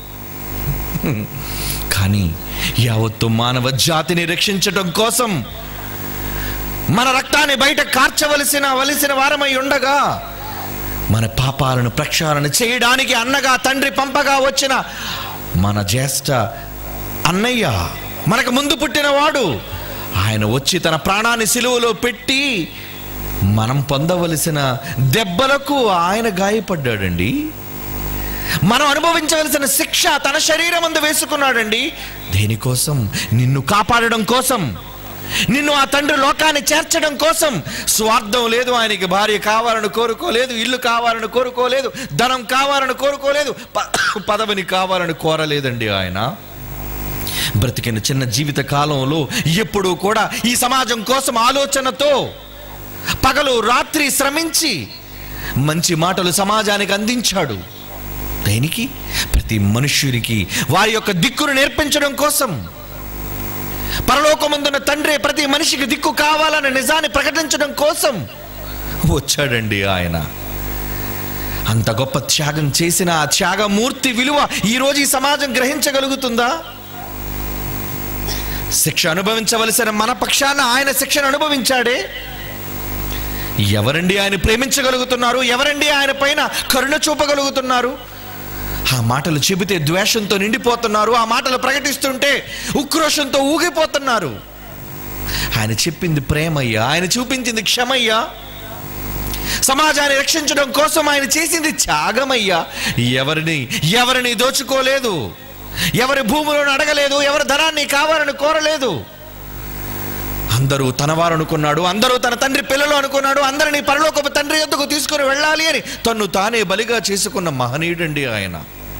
కానీ యావత్తు మానవ జాతిని రక్షించటం కోసం మన రక్తాన్ని బయట కార్చవలసిన వలసిన వారమై ఉండగా మన పాపాలను ప్రక్షాళన చేయడానికి అన్నగా తండ్రి పంపగా వచ్చిన మన జ్యేష్ఠ అన్నయ్య మనకు ముందు పుట్టినవాడు ఆయన వచ్చి తన ప్రాణాన్ని సిలువలో పెట్టి మనం పొందవలసిన దెబ్బలకు ఆయన గాయపడ్డాడండి మనం అనుభవించవలసిన శిక్ష తన శరీరం అందు వేసుకున్నాడండి దేనికోసం నిన్ను కాపాడడం కోసం నిన్ను ఆ తండ్రి లోకాన్ని చేర్చడం కోసం స్వార్థం లేదు ఆయనకి భార్య కావాలని కోరుకోలేదు ఇల్లు కావాలని కోరుకోలేదు ధనం కావాలని కోరుకోలేదు ప- పదవిని కావాలని కోరలేదండి ఆయన బ్రతికిన చిన్న జీవిత కాలంలో ఎప్పుడూ కూడా ఈ సమాజం కోసం ఆలోచనతో పగలు రాత్రి శ్రమించి మంచి మాటలు సమాజానికి అందించాడు దేనికి ప్రతి మనుష్యునికి వారి యొక్క దిక్కును నేర్పించడం కోసం పరలోకముందున్న తండ్రి ప్రతి మనిషికి దిక్కు కావాలన్న నిజాన్ని ప్రకటించడం కోసం వచ్చాడండి ఆయన అంత గొప్ప త్యాగం చేసిన ఆ త్యాగమూర్తి విలువ ఈరోజు ఈ సమాజం గ్రహించగలుగుతుందా శిక్ష అనుభవించవలసిన మన పక్షాన ఆయన శిక్షను అనుభవించాడే ఎవరండి ఆయన ప్రేమించగలుగుతున్నారు ఎవరండి ఆయన పైన కరుణ చూపగలుగుతున్నారు ఆ మాటలు చెబితే ద్వేషంతో నిండిపోతున్నారు ఆ మాటలు ప్రకటిస్తుంటే ఉక్రోషంతో ఊగిపోతున్నారు ఆయన చెప్పింది ప్రేమయ్యా ఆయన చూపించింది క్షమయ్యా సమాజాన్ని రక్షించడం కోసం ఆయన చేసింది త్యాగమయ్యా ఎవరిని ఎవరిని దోచుకోలేదు ఎవరి భూములను అడగలేదు ఎవరి ధనాన్ని కావాలని కోరలేదు అందరూ తనవారు అనుకున్నాడు అందరూ తన తండ్రి పిల్లలు అనుకున్నాడు అందరినీ పరలోకపు తండ్రి యొద్దకు తీసుకుని వెళ్ళాలి అని తన్ను తానే బలిగా చేసుకున్న మహనీయుడండి ఆయన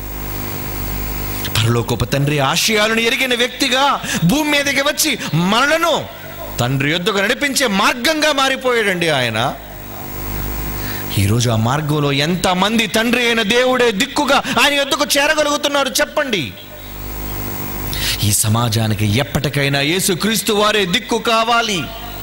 పరలోకపు తండ్రి ఆశయాలను ఎరిగిన వ్యక్తిగా భూమి మీదకి వచ్చి మనలను తండ్రి యొద్దకు నడిపించే మార్గంగా మారిపోయాడండి ఆయన ఈరోజు ఆ మార్గంలో ఎంతమంది తండ్రి అయిన దేవుడే దిక్కుగా ఆయన యొద్దకు చేరగలుగుతున్నారు చెప్పండి ఈ సమాజానికి ఎప్పటికైనా యేసుక్రీస్తు వారే దిక్కు కావాలి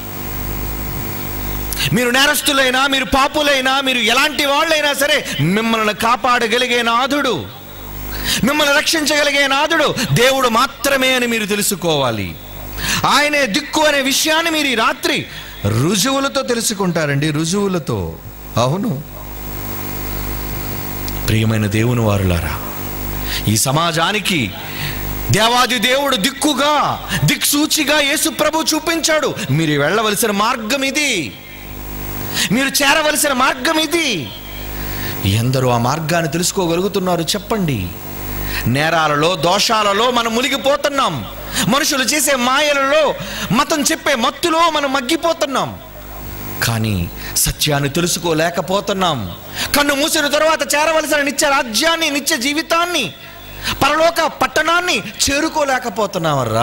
మీరు నేరస్తులైనా మీరు పాపులైనా మీరు ఎలాంటి వాళ్ళైనా సరే మిమ్మల్ని కాపాడగలిగే నాథుడు మిమ్మల్ని రక్షించగలిగే నాథుడు దేవుడు మాత్రమే అని మీరు తెలుసుకోవాలి ఆయనే దిక్కు అనే విషయాన్ని మీరు ఈ రాత్రి రుజువులతో తెలుసుకుంటారండి రుజువులతో అవును ప్రియమైన దేవుని వారులారా ఈ సమాజానికి దేవాది దేవుడు దిక్కుగా దిక్సూచిగా యేసు ప్రభు చూపించాడు మీరు వెళ్ళవలసిన మార్గం ఇది మీరు చేరవలసిన మార్గం ఇది ఎందరూ ఆ మార్గాన్ని తెలుసుకోగలుగుతున్నారు చెప్పండి నేరాలలో దోషాలలో మనం మునిగిపోతున్నాం మనుషులు చేసే మాయలలో మతం చెప్పే మత్తులో మనం మగ్గిపోతున్నాం కానీ సత్యాన్ని తెలుసుకోలేకపోతున్నాం కన్ను మూసిన తరువాత చేరవలసిన నిత్య రాజ్యాన్ని నిత్య జీవితాన్ని పరలోక పట్టణాన్ని చేరుకోలేకపోతున్నామర్రా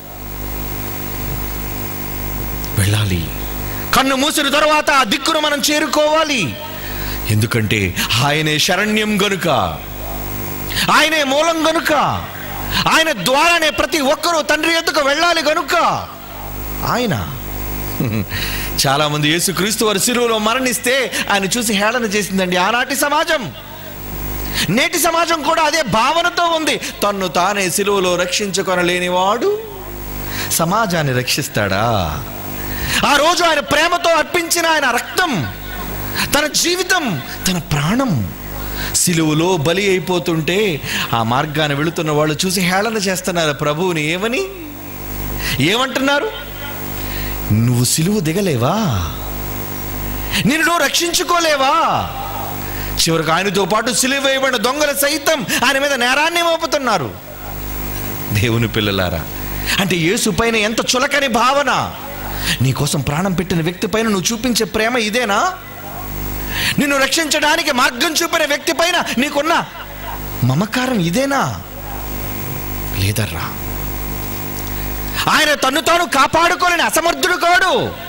వెళ్ళాలి కన్ను మూసిన తరువాత ఆ దిక్కును మనం చేరుకోవాలి ఎందుకంటే ఆయనే శరణ్యం గనుక ఆయనే మూలం గనుక ఆయన ద్వారానే ప్రతి ఒక్కరూ తండ్రి ఎద్దుకు వెళ్ళాలి గనుక ఆయన చాలా మంది యేసుక్రీస్తు వారి శిలువలో మరణిస్తే ఆయన చూసి హేళన చేసిందండి ఆనాటి సమాజం నేటి సమాజం కూడా అదే భావనతో ఉంది తన్ను తానే సిలువలో రక్షించుకొనలేనివాడు సమాజాన్ని రక్షిస్తాడా ఆ రోజు ఆయన ప్రేమతో అర్పించిన ఆయన రక్తం తన జీవితం తన ప్రాణం సిలువలో బలి అయిపోతుంటే ఆ మార్గాన్ని వెళుతున్న వాళ్ళు చూసి హేళన చేస్తున్నారు ప్రభువుని ఏమని ఏమంటున్నారు నువ్వు సిలువు దిగలేవా నిన్ను నువ్వు రక్షించుకోలేవా చివరికి ఆయనతో పాటు సిలువ వేయబడిన దొంగలు సైతం ఆయన మీద నేరాన్ని మోపుతున్నారు దేవుని పిల్లలారా అంటే యేసు పైన ఎంత చులకని భావన నీకోసం ప్రాణం పెట్టిన వ్యక్తి పైన నువ్వు చూపించే ప్రేమ ఇదేనా నిన్ను రక్షించడానికి మార్గం చూపిన వ్యక్తి పైన నీకున్న మమకారం ఇదేనా లేదర్రా ఆయన తన్ను తాను కాపాడుకోలేని అసమర్థుడు కాడు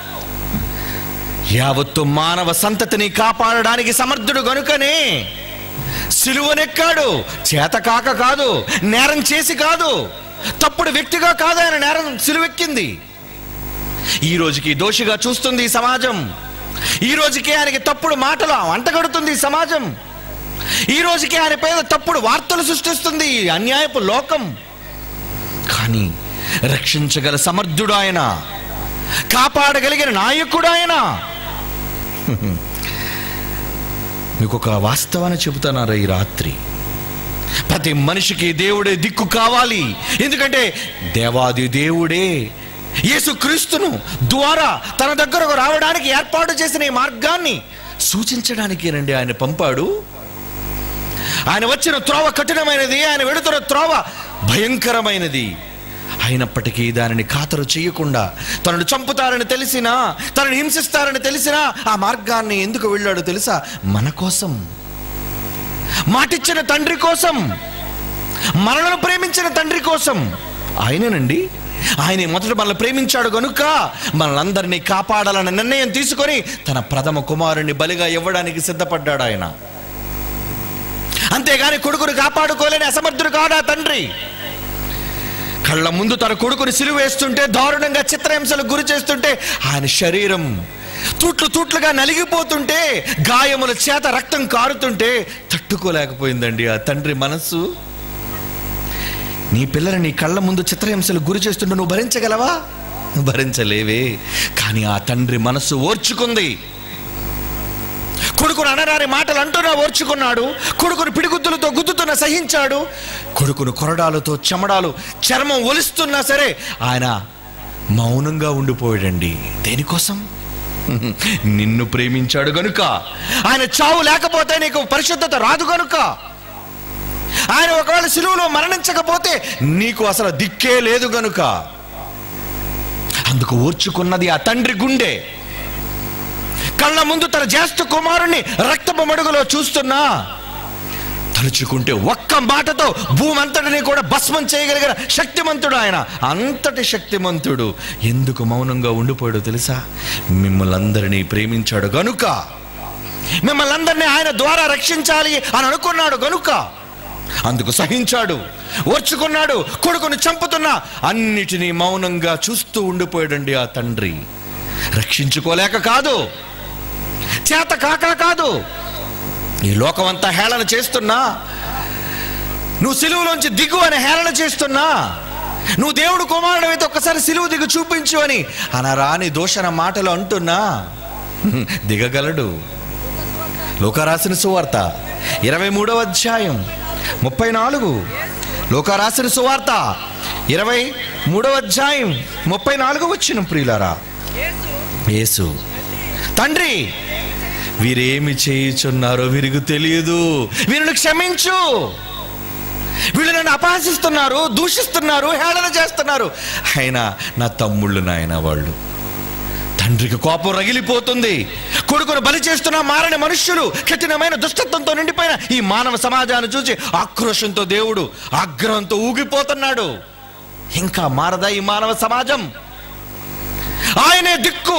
యావత్తు మానవ సంతతిని కాపాడడానికి సమర్థుడు గనుకనే సిలువనెక్కాడు చేతకాక కాదు నేరం చేసి కాదు తప్పుడు వ్యక్తిగా కాదు ఆయన నేరం సిలువెక్కింది ఈ రోజుకి దోషిగా చూస్తుంది ఈ సమాజం ఈ రోజుకి ఆయనకి తప్పుడు మాటలు అంటగడుతుంది ఈ సమాజం ఈ రోజుకి ఆయన పేద తప్పుడు వార్తలు సృష్టిస్తుంది ఈ అన్యాయపు లోకం కానీ రక్షించగల సమర్థుడు ఆయన కాపాడగలిగిన నాయకుడు ఆయన మీకు ఒక వాస్తవాన్ని చెబుతున్నారా ఈ రాత్రి ప్రతి మనిషికి దేవుడే దిక్కు కావాలి ఎందుకంటే దేవాది దేవుడే యేసుక్రీస్తును ద్వారా తన దగ్గరకు రావడానికి ఏర్పాటు చేసిన ఈ మార్గాన్ని సూచించడానికేనండి ఆయన పంపాడు ఆయన వచ్చిన త్రోవ కఠినమైనది ఆయన వెడుతున్న త్రోవ భయంకరమైనది అయినప్పటికీ దానిని ఖాతరు చేయకుండా తనను చంపుతారని తెలిసినా తనను హింసిస్తారని తెలిసినా ఆ మార్గాన్ని ఎందుకు వెళ్ళాడో తెలుసా మన కోసం మాటిచ్చిన తండ్రి కోసం మనలను ప్రేమించిన తండ్రి కోసం ఆయనేనండి ఆయన మొదట మనల్ని ప్రేమించాడు గనుక మనలందరినీ కాపాడాలన్న నిర్ణయం తీసుకొని తన ప్రథమ కుమారుని బలిగా ఇవ్వడానికి సిద్ధపడ్డాడు ఆయన అంతేగాని కొడుకుని కాపాడుకోలేని అసమర్థుడు కాడా తండ్రి కళ్ళ ముందు తన కొడుకుని సిలువేస్తుంటే దారుణంగా చిత్రహింసలకు గురి చేస్తుంటే ఆయన శరీరం తూట్లు తూట్లుగా నలిగిపోతుంటే గాయముల చేత రక్తం కారుతుంటే తట్టుకోలేకపోయిందండి ఆ తండ్రి మనస్సు నీ పిల్లని నీ కళ్ళ ముందు చిత్రహింసలు గురి చేస్తుంటే నువ్వు భరించగలవా భరించలేవే కానీ ఆ తండ్రి మనస్సు ఓర్చుకుంది కొడుకును అనరాని మాటలు అంటున్నా ఓర్చుకున్నాడు కొడుకును పిడిగుద్దులతో గుద్దుతున్నా కొడుతున్న సహించాడు కొడుకును కొరడాలతో చెమడాలు చర్మం ఒలుస్తున్నా సరే ఆయన మౌనంగా ఉండిపోయాడండి దేనికోసం నిన్ను ప్రేమించాడు గనుక ఆయన చావు లేకపోతే నీకు పరిశుద్ధత రాదు గనుక ఆయన ఒకవేళ సిలువలో మరణించకపోతే నీకు అసలు దిక్కే లేదు గనుక అందుకు ఓర్చుకున్నది ఆ తండ్రి గుండె కళ్ళ ముందు తన జ్యేష్ఠ కుమారుణ్ణి రక్తపు మడుగులో చూస్తున్నా తలుచుకుంటే ఒక్క మాటతో భూమంతటిని కూడా భస్మం చేయగలిగిన శక్తిమంతుడు ఆయన అంతటి శక్తిమంతుడు ఎందుకు మౌనంగా ఉండిపోయాడో తెలుసా మిమ్మల్ని అందరినీ ప్రేమించాడు గనుక మిమ్మల్ని అందరినీ ఆయన ద్వారా రక్షించాలి అని అనుకున్నాడు గనుక అందుకు సహించాడు ఓర్చుకున్నాడు కొడుకును చంపుతున్నా అన్నిటినీ మౌనంగా చూస్తూ ఉండిపోయాడండి ఆ తండ్రి రక్షించుకోలేక కాదు చేత కాక కాదు ఈ లోకమంతా హేళన చేస్తున్నా నువ్వు సిలువులోంచి దిగు అని హేళన చేస్తున్నా నువ్వు దేవుడు కుమారుడు అయితే ఒక్కసారి సిలువు దిగు చూపించు అని అనరాని దోషణ మాటలు అంటున్నా హ్మ్, దిగగలడు లోకరాసిన సువార్త ఇరవై మూడవ అధ్యాయం ముప్పై నాలుగు లోకరాసిన సువార్త ఇరవై మూడవ అధ్యాయం ముప్పై నాలుగు వచ్చిన ప్రియులారా యేసు యేసు తండ్రి వీరేమి చేయుచున్నారో వీరికి తెలియదు వీరిని క్షమించు వీళ్ళు నన్ను అపహసిస్తున్నారు దూషిస్తున్నారు హేళన చేస్తున్నారు అయినా నా తమ్ముళ్ళు నాయన వాళ్ళు తండ్రికి కోపం రగిలిపోతుంది కొడుకును బలి చేస్తున్న మారని మనుష్యులు కఠినమైన దుష్టత్వంతో నిండిపోయిన ఈ మానవ సమాజాన్ని చూసి ఆక్రోషంతో దేవుడు ఆగ్రహంతో ఊగిపోతున్నాడు ఇంకా మారదా ఈ మానవ సమాజం ఆయనే దిక్కు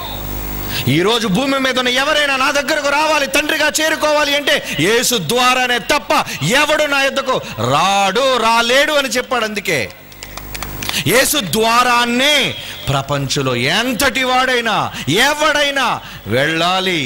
ఈ రోజు భూమి మీద ఉన్న ఎవరైనా నా దగ్గరకు రావాలి తండ్రిగా చేరుకోవాలి అంటే యేసు ద్వారానే తప్ప ఎవడు నా యొద్దకు రాడు రాలేడు అని చెప్పాడు అందుకే యేసు ద్వారాన్నే ప్రపంచంలో ఎంతటి వాడైనా ఎవడైనా వెళ్ళాలి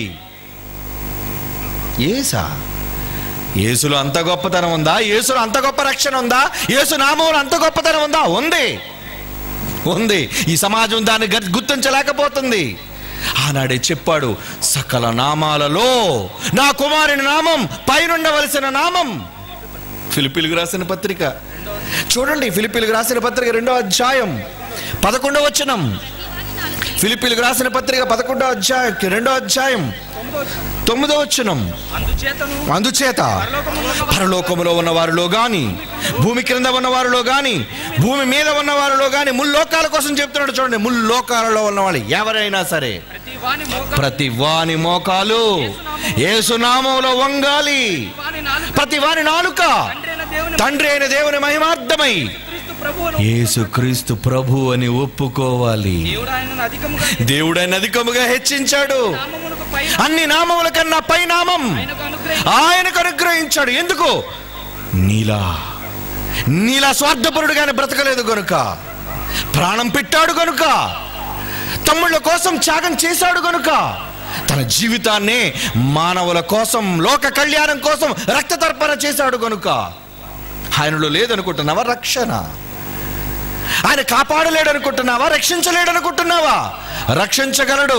ఏసా యేసులో అంత గొప్పతనం ఉందా యేసులో అంత గొప్ప రక్షణ ఉందా యేసు నామంలో అంత గొప్పతనం ఉందా ఉంది ఉంది ఈ సమాజం దాన్ని గ- గుర్తించలేకపోతుంది ఆనాడే చెప్పాడు సకల నామాలలో నా కుమారుని నామం పైనుండవలసిన నామం ఫిలిపిలకు రాసిన పత్రిక చూడండి ఫిలిపిలకు రాసిన పత్రిక రెండో అధ్యాయం పదకొండవ వచనం ఫిలిపిలకు రాసిన పత్రిక పదకొండో అధ్యాయం రెండో అధ్యాయం తొమ్మిదో వచనం అందుచేతను అందుచేత పరలోకములో ఉన్న పరలోకములో ఉన్న వారిలో గాని భూమి క్రింద ఉన్న వారిలో గాని భూమి మీద ఉన్న వారిలో గాని ముల్లోకాల కోసం చెప్తున్నాడు చూడండి ముల్లోకాలలో ఉన్న వాళ్ళు ఎవరైనా సరే ప్రతి వాని మోకాలు ప్రతి వాని మోకాలు ఏసునామంలో వంగాలి వాని నాలుక ప్రతి వాని నాలుక తండ్రైన దేవుని తండ్రి అయిన దేవుని మహిమార్థమై క్రీస్తు ప్రభువును యేసుక్రీస్తు ప్రభు అని ఒప్పుకోవాలి దేవుడు ఆయనను అధికముగా దేవుడైన అధికముగా హెచ్చించాడు నామమునకు పై అన్ని నామముల కన్నా పై నామం ఆయనకు అనుగ్రహించి ఆయనకు అనుగ్రహించాడు ఎందుకు నీలా నీలా స్వార్థపరుడుగానే బ్రతకలేదు గనుక ప్రాణం పెట్టాడు గనుక తమ్ముళ్ళ కోసం త్యాగం చేశాడు గనుక తన జీవితాన్ని మానవుల కోసం లోక కళ్యాణం కోసం రక్త తర్పణ చేశాడు గనుక ఆయనలో లేదనుకుంటున్నావా రక్షణ ఆయన కాపాడలేడనుకుంటున్నావా రక్షించలేడనుకుంటున్నావా రక్షించగలడు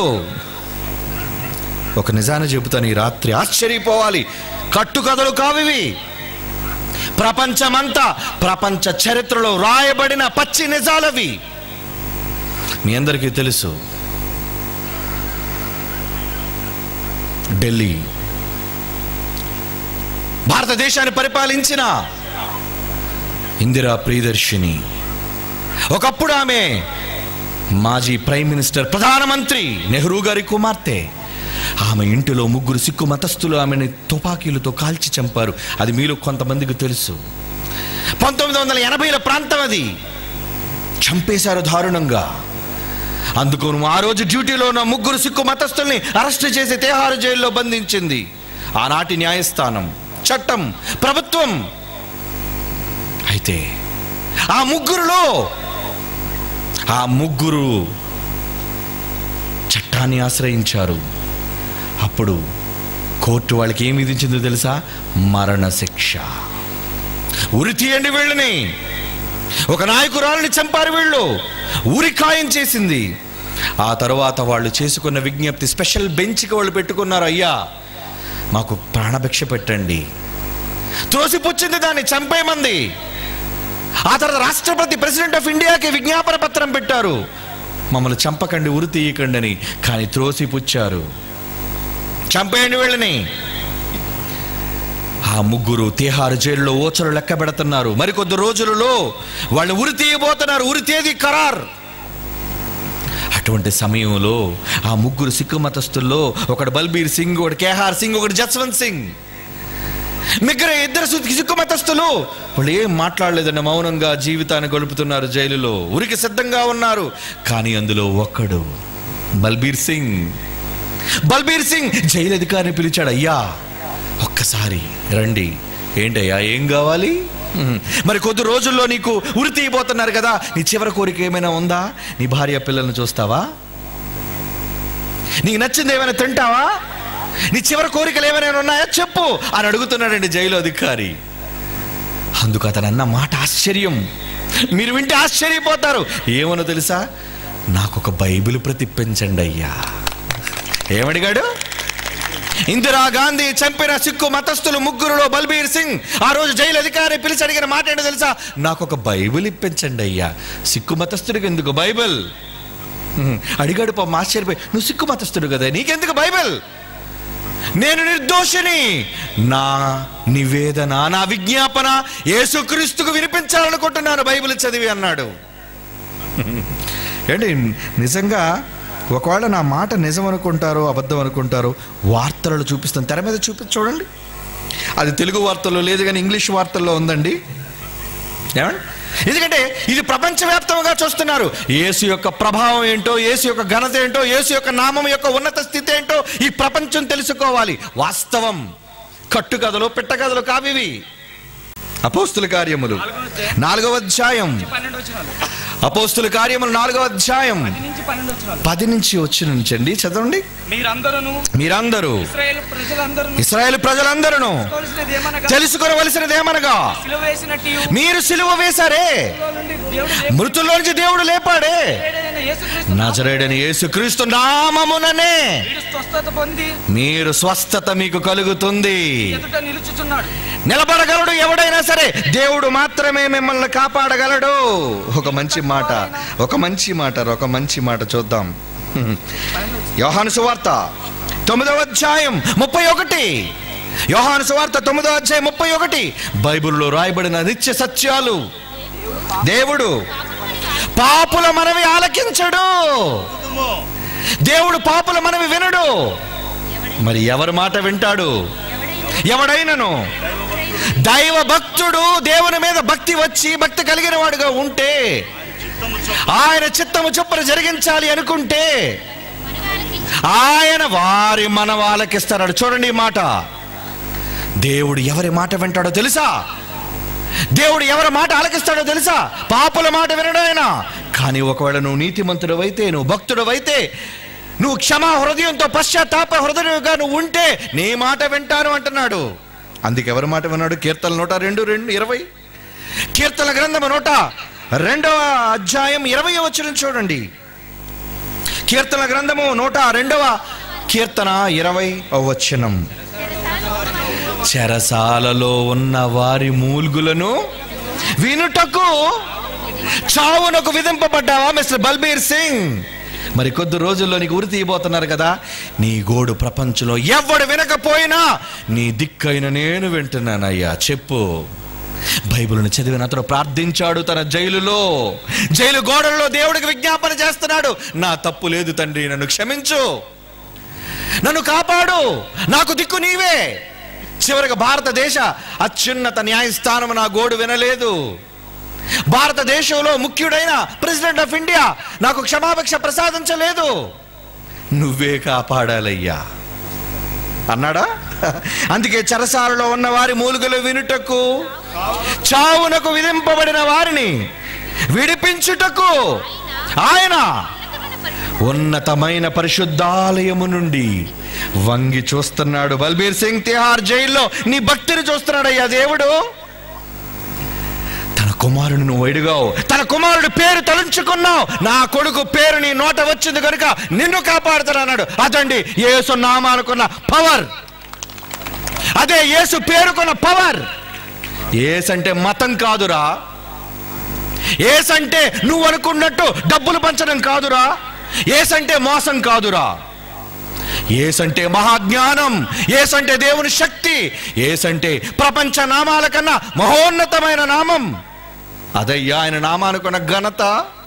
ఒక నిజాన్ని చెబుతాను ఈ రాత్రి ఆశ్చర్యపోవాలి కట్టుకథలు కావివి ప్రపంచమంతా ప్రపంచ చరిత్రలో రాయబడిన పచ్చి నిజాలవి మీ అందరికీ తెలుసు ఢిల్లీ భారతదేశాన్ని పరిపాలించిన ఇందిరా ప్రియదర్శిని ఒకప్పుడు ఆమె మాజీ ప్రైమ్ మినిస్టర్ ప్రధానమంత్రి నెహ్రూ గారి కుమార్తె ఆమె ఇంటిలో ముగ్గురు సిక్కు మతస్థులు ఆమెని తుపాకీలతో కాల్చి చంపారు అది మీలో కొంతమందికి తెలుసు పంతొమ్మిది వందల ఎనభైల ప్రాంతం అది చంపేశారు దారుణంగా అందుకు ఆ రోజు డ్యూటీలో ఉన్న ముగ్గురు సిక్కు మతస్థుల్ని అరెస్ట్ చేసి తేహారు జైల్లో బంధించింది ఆనాటి న్యాయస్థానం చట్టం ప్రభుత్వం అయితే ఆ ముగ్గురులో ఆ ముగ్గురు చట్టాన్ని ఆశ్రయించారు అప్పుడు కోర్టు వాళ్ళకి ఏమి విధించిందో తెలుసా మరణ శిక్ష ఉరి తీయండి వీళ్ళని ఒక నాయకురాలని చంపారు వీళ్ళు ఉరి ఖాయం చేసింది ఆ తరువాత వాళ్ళు చేసుకున్న విజ్ఞప్తి స్పెషల్ బెంచ్కి వాళ్ళు పెట్టుకున్నారు అయ్యా మాకు ప్రాణభిక్ష పెట్టండి త్రోసిపుచ్చింది దాన్ని చంపేమంది ఆ తర్వాత రాష్ట్రపతి ప్రెసిడెంట్ ఆఫ్ ఇండియాకి విజ్ఞాపన పత్రం పెట్టారు మమ్మల్ని చంపకండి ఉరి తీయకండి అని కానీ త్రోసిపుచ్చారు చంపేయండి వీళ్ళని ఆ ముగ్గురు తిహారు జైల్లో ఓచలు లెక్క పెడుతున్నారు మరికొద్ది రోజులలో వాళ్ళు ఉరి తీయబోతున్నారు ఉరి తేదీ ఖరార్ అటువంటి సమయంలో ఆ ముగ్గురు సిక్కు మతస్థుల్లో ఒకడు బల్బీర్ సింగ్ ఒకడు కేహార్ సింగ్ ఒకడు జస్వంత్ సింగ్ మిగ్గర ఇద్దరు సు- సిక్కు మతస్థులు వాళ్ళు ఏం మాట్లాడలేదండి మౌనంగా జీవితాన్ని గడుపుతున్నారు జైలులో ఉరికి సిద్ధంగా ఉన్నారు కానీ అందులో ఒక్కడు బల్బీర్ సింగ్ బల్బీర్ సింగ్ జైలు అధికారిని పిలిచాడు అయ్యా ఒక్కసారి రండి ఏంటయ్యా ఏం కావాలి "ఉమ్, మరి కొద్ది రోజుల్లో నీకు ఉరి తీయబోతున్నారు కదా నీ చివరి కోరిక ఏమైనా ఉందా నీ భార్య పిల్లల్ని చూస్తావా నీకు నచ్చింది ఏమైనా తింటావా నీ చివరి కోరికలు ఏమైనా ఉన్నాయా చెప్పు అని అడుగుతున్నాడండి జైలు అధికారి అందుకు అతను అన్న మాట ఆశ్చర్యం మీరు వింటే ఆశ్చర్యపోతారు ఏమనో తెలుసా నాకు ఒక బైబిల్ ప్రతిప్పించండి అయ్యా ఏమడిగాడు ఇందిరా గాంధీ చంపిన సిక్కు మతస్థులు ముగ్గురులో బల్బీర్ సింగ్ ఆ రోజు జైలు అధికారి పిలిచి అడిగిన మాట ఏంటో తెలుసా నాకు ఒక బైబిల్ ఇప్పించండి అయ్యా సిక్కు మతస్థుడికి ఎందుకు బైబిల్ హ్మ్. అడిగాడు పాపం ఆశ్చర్యపోయి నువ్వు సిక్కు మతస్థుడు కదా నీకెందుకు బైబిల్ నేను నిర్దోషిని నా నివేదన నా విజ్ఞాపన యేసుక్రీస్తుకు వినిపించాలనుకుంటున్నాను బైబిల్ చదివి అన్నాడు ఏంటి నిజంగా ఒకవేళ నా మాట నిజం అనుకుంటారో అబద్ధం అనుకుంటారో వార్తలలో చూపిస్తాను తెర మీద చూపి చూడండి అది తెలుగు వార్తల్లో లేదు కానీ ఇంగ్లీష్ వార్తల్లో ఉందండి ఏమండి ఎందుకంటే ఇది ప్రపంచవ్యాప్తంగా చూస్తున్నారు యేసు యొక్క ప్రభావం ఏంటో యేసు యొక్క ఘనత ఏంటో యేసు యొక్క నామం యొక్క ఉన్నత స్థితి ఏంటో ఈ ప్రపంచం తెలుసుకోవాలి వాస్తవం కట్టుకథలు పిట్టకథలు కావివి అపోస్తుల కార్యములు నాలుగవ అధ్యాయం పన్నెండు వచ్చినాలు అపోస్తుల కార్యములు నాలుగవ అధ్యాయం పది నుంచి పన్నెండు వచ్చినాలు పది నుంచి వచ్చి నుంచండి చదవండి మీరందరూ మీరందరూ ఇస్రాయేల్ ప్రజలందరూ ఇస్రాయేల్ ప్రజలందరూ తెలుసుకోవాల్సినది ఏమనగా తెలుసుకొనవలసినది ఏమనగా సిలువ వేసినట్టు మీరు సిలువ వేశారే నుండి దేవుడు మృతుల్లో నుంచి దేవుడు లేపాడే లేపాడైన యేసుక్రీస్తు నజరేడని యేసుక్రీస్తు నామముననే వీడు స్వస్థత పొంది మీరు స్వస్థత మీకు కలుగుతుంది ఎదుట నిలుచుచున్నాడు నిలబడగలడు ఎవడైనా సరే దేవుడు మాత్రమే మిమ్మల్ని కాపాడగలడు ఒక మంచి మాట ఒక మంచి మాట ఒక మంచి మాట చూద్దాం యోహాను సువార్త తొమ్మిదవ అధ్యాయం ముప్పై ఒకటి యోహాను సువార్త తొమ్మిదవ అధ్యాయం ముప్పై ఒకటి బైబిల్లో రాయబడిన నిత్య సత్యాలు దేవుడు పాపుల మనవి ఆలకించడు దేవుడు పాపుల మనవి వినడు మరి ఎవరి మాట వింటాడు ఎవడైనను దైవ భక్తుడు దేవుని మీద భక్తి వచ్చి భక్తి కలిగిన వాడుగా ఉంటే ఆయన చిత్తము చొప్పున జరిగించాలి అనుకుంటే ఆయన వారి మన వాళ్ళకిస్తాడు చూడండి ఈ మాట దేవుడు ఎవరి మాట వింటాడో తెలుసా దేవుడు ఎవరి మాట ఆలకిస్తాడో తెలుసా పాపుల మాట వినడు ఆయన కానీ ఒకవేళ నువ్వు నీతిమంతుడు అయితే నువ్వు భక్తుడు అయితే నువ్వు క్షమా హృదయంతో పశ్చాత్తాప హృదయంగా నువ్వు ఉంటే నీ మాట వింటాను అంటున్నాడు అందుకే ఎవరి మాట విన్నాడు కీర్తన నూట రెండు రెండు ఇరవై కీర్తన గ్రంథము నూట రెండవ అధ్యాయం ఇరవై వచ్చిన చూడండి కీర్తన గ్రంథము నూట రెండవ కీర్తన ఇరవై వచనం చెరసాలలో ఉన్న వారి మూల్గులను వినుటకు చావునకు విధింపబడ్డావా మిస్టర్ బల్బీర్ సింగ్ మరి కొద్ది రోజుల్లో నీకు ఉరి తీయబోతున్నారు కదా నీ గోడు ప్రపంచంలో ఎవడు వినకపోయినా నీ దిక్కైన నేను వింటున్నానయ్యా చెప్పు బైబిల్ని చదివిన అతను ప్రార్థించాడు తన జైలులో జైలు గోడల్లో దేవుడికి విజ్ఞాపన చేస్తున్నాడు నా తప్పు లేదు తండ్రి నన్ను క్షమించు నన్ను కాపాడు నాకు దిక్కు నీవే చివరికి భారతదేశ అత్యున్నత న్యాయస్థానం నా గోడు వినలేదు భారతదేశంలో ముఖ్యుడైన ప్రెసిడెంట్ ఆఫ్ ఇండియా నాకు క్షమాభిక్ష ప్రసాదించలేదు నువ్వే కాపాడాలయ్యా అన్నాడా అందుకే చెరసాలలో ఉన్న వారి మూలుగలు వినుటకు చావునకు విధింపబడిన వారిని విడిపించుటకు ఆయన ఉన్నతమైన పరిశుద్ధాలయము నుండి వంగి చూస్తున్నాడు బల్బీర్ సింగ్ తిహార్ జైల్లో నీ భక్తిని చూస్తున్నాడయ్యా దేవుడు తన కుమారుని నువ్వు ఎడుగావు తన కుమారుడి పేరు తలుంచుకున్నావు నా కొడుకు పేరు నీ నోట వచ్చింది కనుక నిన్ను కాపాడుతానన్నాడు అదండి యేసు నామానుకున్న పవర్ అదే యేసు పేరుకున్న పవర్ ఏసంటే మతం కాదురా ఏసంటే నువ్వు అనుకున్నట్టు డబ్బులు పంచడం కాదురా ఏసంటే మోసం కాదురా ఏసంటే మహాజ్ఞానం ఏసంటే దేవుని శక్తి ఏసంటే ప్రపంచ నామాల కన్నా మహోన్నతమైన నామం అదయ్యా ఆయన నామానుకున్న ఘనత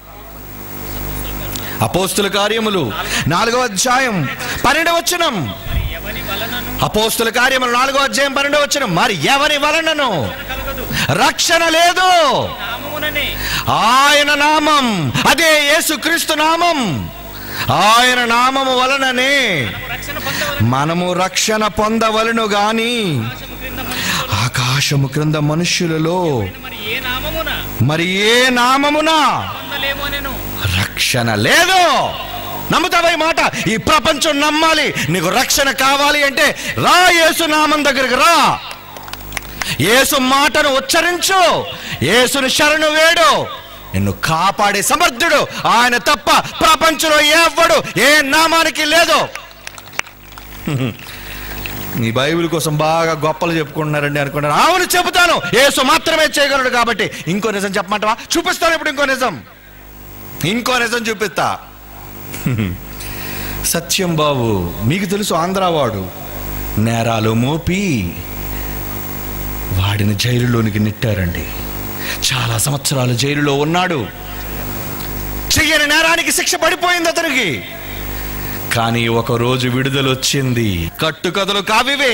అపోస్తుల కార్యములు నాలుగవ అధ్యాయం పన్నెండవ వచనం ఎవని వలనను అపోస్తుల కార్యములు నాలుగో అధ్యాయం పన్నెండవ వచనం మరి ఎవరి వలనను కలగదు రక్షణ లేదు నామముననే ఆయన నామం అదే యేసుక్రీస్తు నామం ఆయన నామము వలననే మనము రక్షణ పొందవలసిన మనము రక్షణ పొందవలను గాని ఆకాశము క్రింద ఆకాశము క్రింద మనుషులు మనుష్యులలో మరి ఏ నామమున మరి ఏ నామమున పొందలేమో నేను రక్షణ లేదు నమ్ముతావా ఈ మాట ఈ ప్రపంచం నమ్మాలి నీకు రక్షణ కావాలి అంటే రా యేసు నామం దగ్గరికి రా యేసు మాటను ఉచ్చరించు యేసుని శరణు వేడు నిన్ను కాపాడే సమర్థుడు ఆయన తప్ప ప్రపంచంలో ఎవ్వడు ఏ నామానికి లేదు నీ బైబిల్ కోసం బాగా గొప్పలు చెప్పుకుంటున్నారండి అనుకుంటారు అవును చెబుతాను యేసు మాత్రమే చేయగలడు కాబట్టి ఇంకో నిజం చెప్పమంటావా చూపిస్తాను ఇప్పుడు ఇంకో నిజం ఇంకో నిజం చూపిస్తా సత్యం బాబు మీకు తెలుసు ఆంధ్రావాడు నేరాలు మోపి వాడిని జైలులోనికి నెట్టారండి చాలా సంవత్సరాలు జైలులో ఉన్నాడు చెయ్యని నేరానికి శిక్ష పడిపోయింది అతనికి కానీ ఒక రోజు విడుదల వచ్చింది కట్టుకథలు కావివే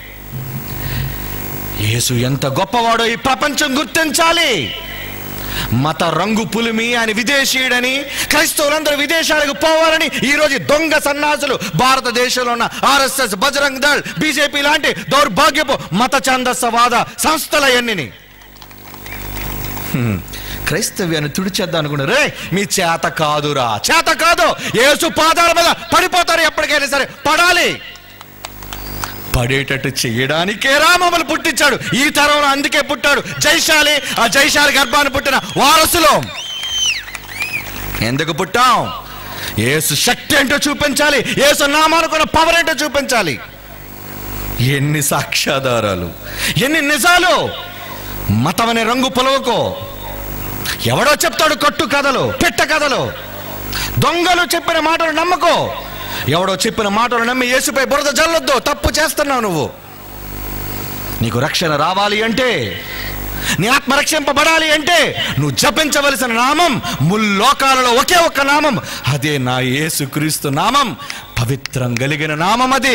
యేసు ఎంత గొప్పవాడో ఈ ప్రపంచం గుర్తించాలి మత రంగు పులిమి ఆయన విదేశీయుడని క్రైస్తవులందరూ విదేశాలకు పోవాలని ఈ రోజు దొంగ సన్నాసులు భారతదేశంలో ఉన్న ఆర్ఎస్ఎస్ బజరంగ్ దళ్ బీజేపీ లాంటి దౌర్భాగ్యపు మత ఛందస్సవాద సంస్థల ఎన్నిని హ్మ్. క్రైస్తవ్యాన్ని తుడిచేద్దాం అనుకున్నారు రే మీ చేత కాదురా చేత కాదు యేసు పాదాల మీద పడిపోతారు ఎప్పటికైనా సరే పడాలి పడేటట్టు చెయ్యడానికే రామములు పుట్టించాడు ఈ తరంలో అందుకే పుట్టాడు జైశాలి ఆ జైశాలి గర్భాన్ని పుట్టిన వారసులు ఎందుకు పుట్టాం యేసు శక్తి ఏంటో చూపించాలి యేసు నామానుకున్న పవర్ ఏంటో చూపించాలి ఎన్ని సాక్ష్యాధారాలు ఎన్ని నిజాలు మతం అనే రంగు పొలవకో ఎవడో చెప్తాడు కట్టు కథలు పెట్ట కథలు దొంగలు చెప్పిన మాటలు నమ్మకో ఎవడో చెప్పిన మాటలు నమ్మి యేసుపై బురద జల్లొద్దు తప్పు చేస్తున్నావు నువ్వు నీకు రక్షణ రావాలి అంటే నీ ఆత్మ రక్షింపబడాలి అంటే నువ్వు జపించవలసిన నామం ముల్లోకాలలో ఒకే ఒక్క నామం అదే నా యేసుక్రీస్తు నామం పవిత్రం కలిగిన నామం అది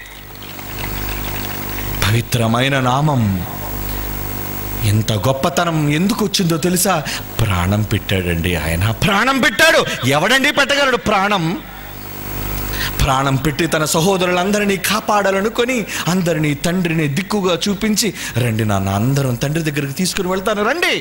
పవిత్రమైన నామం ఎంత గొప్పతనం ఎందుకు వచ్చిందో తెలుసా ప్రాణం పెట్టాడండి ఆయన ప్రాణం పెట్టాడు ఎవడండి పెట్టగలడు ప్రాణం ప్రాణం పెట్టి తన సహోదరులందరినీ కాపాడాలనుకొని అందరినీ తండ్రిని దిక్కుగా చూపించి రండి నాన్న అందరం తండ్రి దగ్గరికి తీసుకుని వెళ్తాను రండి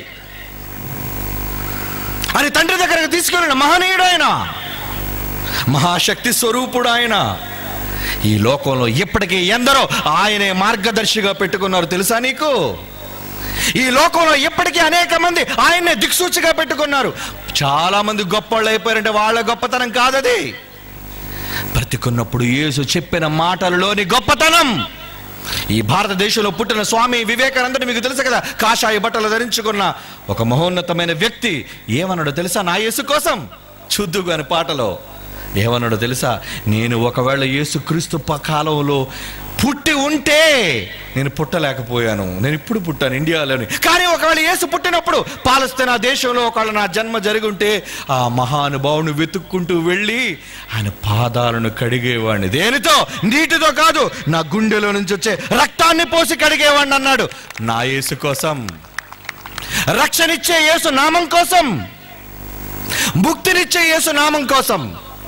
అని తండ్రి దగ్గరకు తీసుకుని మహనీయుడు ఆయన మహాశక్తి స్వరూపుడు ఆయన ఈ లోకంలో ఇప్పటికీ ఎందరో ఆయనే మార్గదర్శిగా పెట్టుకున్నారు తెలుసా నీకు ఈ లోకంలో ఇప్పటికీ అనేక మంది ఆయన్నే దిక్సూచిగా పెట్టుకున్నారు చాలా మంది గొప్పళ్ళు అయిపోయారంటే వాళ్ళ గొప్పతనం కాదది బ్రతికున్నప్పుడు యేసు చెప్పిన మాటలలోని గొప్పతనం ఈ భారతదేశంలో పుట్టిన స్వామి వివేకానందుడు మీకు తెలుసు కదా కాషాయ బట్టలు ధరించుకున్న ఒక మహోన్నతమైన వ్యక్తి ఏమన్నాడో తెలుసా నా యేసు కోసం చూద్దు అని పాటలో ఏమన్నాడో తెలుసా నేను ఒకవేళ యేసుక్రీస్తు ప- కాలంలో పుట్టి ఉంటే నేను పుట్టలేకపోయాను నేను ఇప్పుడు పుట్టాను ఇండియాలోని కానీ ఒకవేళ యేసు పుట్టినప్పుడు పాలస్తీనా దేశంలో ఒకవేళ నా జన్మ జరిగి ఉంటే ఆ మహానుభావుని వెతుక్కుంటూ వెళ్ళి ఆయన పాదాలను కడిగేవాడిని దేనితో నీటితో కాదు నా గుండెలో నుంచి వచ్చే రక్తాన్ని పోసి కడిగేవాడిని అన్నాడు నా యేసు కోసం రక్షణిచ్చే యేసు నామం కోసం ముక్తినిచ్చే యేసు నామం కోసం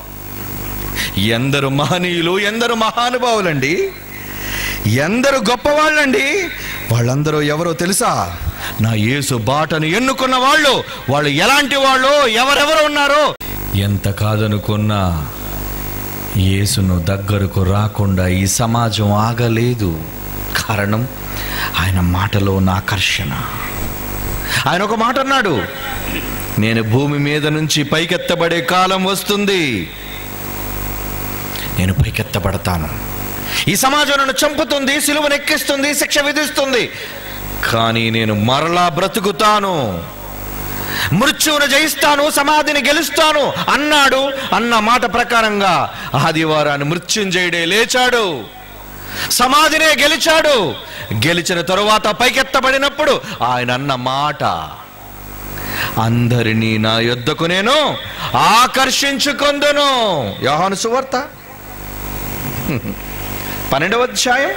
ఎందరు మహనీయులు ఎందరు మహానుభావులండి ఎందరు గొప్పవాళ్ళండి వాళ్ళందరూ ఎవరో తెలుసా నా యేసు బాటను ఎన్నుకున్న వాళ్ళు వాళ్ళు ఎలాంటి వాళ్ళు ఎవరెవరు ఉన్నారో ఎంత కాదనుకున్నా యేసును దగ్గరకు రాకుండా ఈ సమాజం ఆగలేదు కారణం ఆయన మాటలో ఉన్న ఆకర్షణ ఆయన ఒక మాట అన్నాడు నేను భూమి మీద నుంచి పైకెత్తబడే కాలం వస్తుంది నేను పైకెత్తబడతాను ఈ సమాజం నన్ను చంపుతుంది సిలువను ఎక్కిస్తుంది శిక్ష విధిస్తుంది కానీ నేను మరలా బ్రతుకుతాను మృత్యువును జయిస్తాను సమాధిని గెలుస్తాను అన్నాడు అన్న మాట ప్రకారంగా ఆదివారాన్ని మృత్యుంజయుడే లేచాడు సమాధినే గెలిచాడు గెలిచిన తరువాత పైకెత్తబడినప్పుడు ఆయన అన్న మాట అందరినీ నా యొద్దకు నేను ఆకర్షించుకొందును యోహాను సువార్త పన్నెండవ అధ్యాయం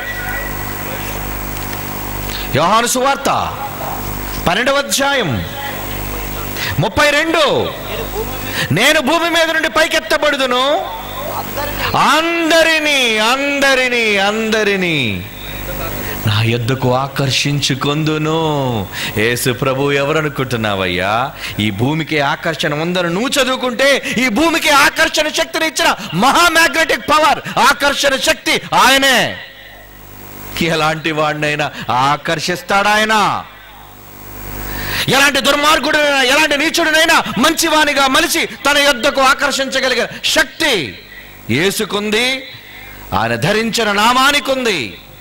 యోహాను సువార్త పన్నెండవ అధ్యాయం ముప్పై రెండు నేను భూమి మీద నుండి పైకెత్తబడుదును అందరినీ అందరినీ అందరినీ నా యొద్దకు ఆకర్షించుకొందును యేసు ప్రభు ఎవరనుకుంటున్నావయ్యా ఈ భూమికి ఆకర్షణ ఉందని నువ్వు చదువుకుంటే ఈ భూమికి ఆకర్షణ శక్తిని ఇచ్చిన మహా మ్యాగ్నెటిక్ పవర్ ఆకర్షణ శక్తి ఆయనే ఎలాంటి వాడినైనా ఆకర్షిస్తాడు ఆయన ఎలాంటి దుర్మార్గుడైనా ఎలాంటి నీచుడినైనా మంచివానిగా మలిచి తన యొద్దకు ఆకర్షించగలిగే శక్తి యేసుకుంది ఆయన ధరించిన నామానికి ఉంది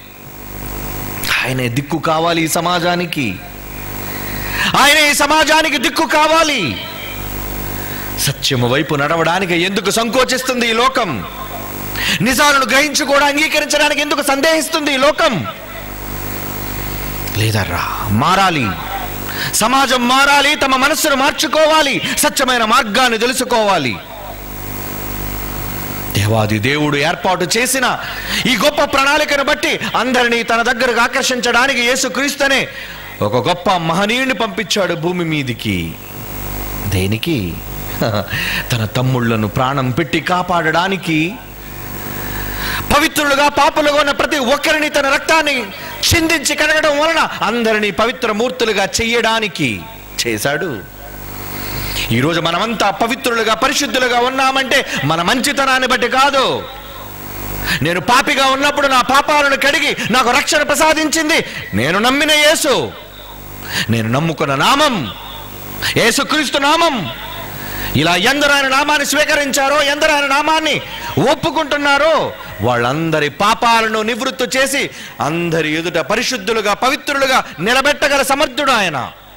ఆయనే దిక్కు కావాలి ఈ సమాజానికి ఆయన ఈ సమాజానికి దిక్కు కావాలి సత్యము వైపు నడవడానికి ఎందుకు సంకోచిస్తుంది ఈ లోకం నిజాలను గ్రహించి కూడా అంగీకరించడానికి ఎందుకు సందేహిస్తుంది ఈ లోకం లేదర్రా మారాలి సమాజం మారాలి తమ మనస్సును మార్చుకోవాలి సత్యమైన మార్గాన్ని తెలుసుకోవాలి దేవాది దేవుడు ఏర్పాటు చేసిన ఈ గొప్ప ప్రణాళికను బట్టి అందరినీ తన దగ్గరకు ఆకర్షించడానికి యేసుక్రీస్తునే ఒక గొప్ప మహనీయుని పంపించాడు భూమి మీదికి దేనికి తన తమ్ముళ్లను ప్రాణం పెట్టి కాపాడడానికి పవిత్రులుగా పాపులుగా ఉన్న ప్రతి ఒక్కరిని తన రక్తాన్ని చిందించి కడగడం వలన అందరినీ పవిత్ర మూర్తులుగా చెయ్యడానికి చేశాడు ఈరోజు మనమంతా పవిత్రులుగా పరిశుద్ధులుగా ఉన్నామంటే మన మంచితనాన్ని బట్టి కాదు నేను పాపిగా ఉన్నప్పుడు నా పాపాలను కడిగి నాకు రక్షణ ప్రసాదించింది నేను నమ్మిన యేసు నేను నమ్ముకున్న నామం యేసుక్రీస్తు నామం ఇలా ఎందరు ఆయన నామాన్ని స్వీకరించారో ఎందరు ఆయన నామాన్ని ఒప్పుకుంటున్నారో వాళ్ళందరి పాపాలను నివృత్తి చేసి అందరి ఎదుట పరిశుద్ధులుగా పవిత్రులుగా నిలబెట్టగల సమర్థుడు ఆయన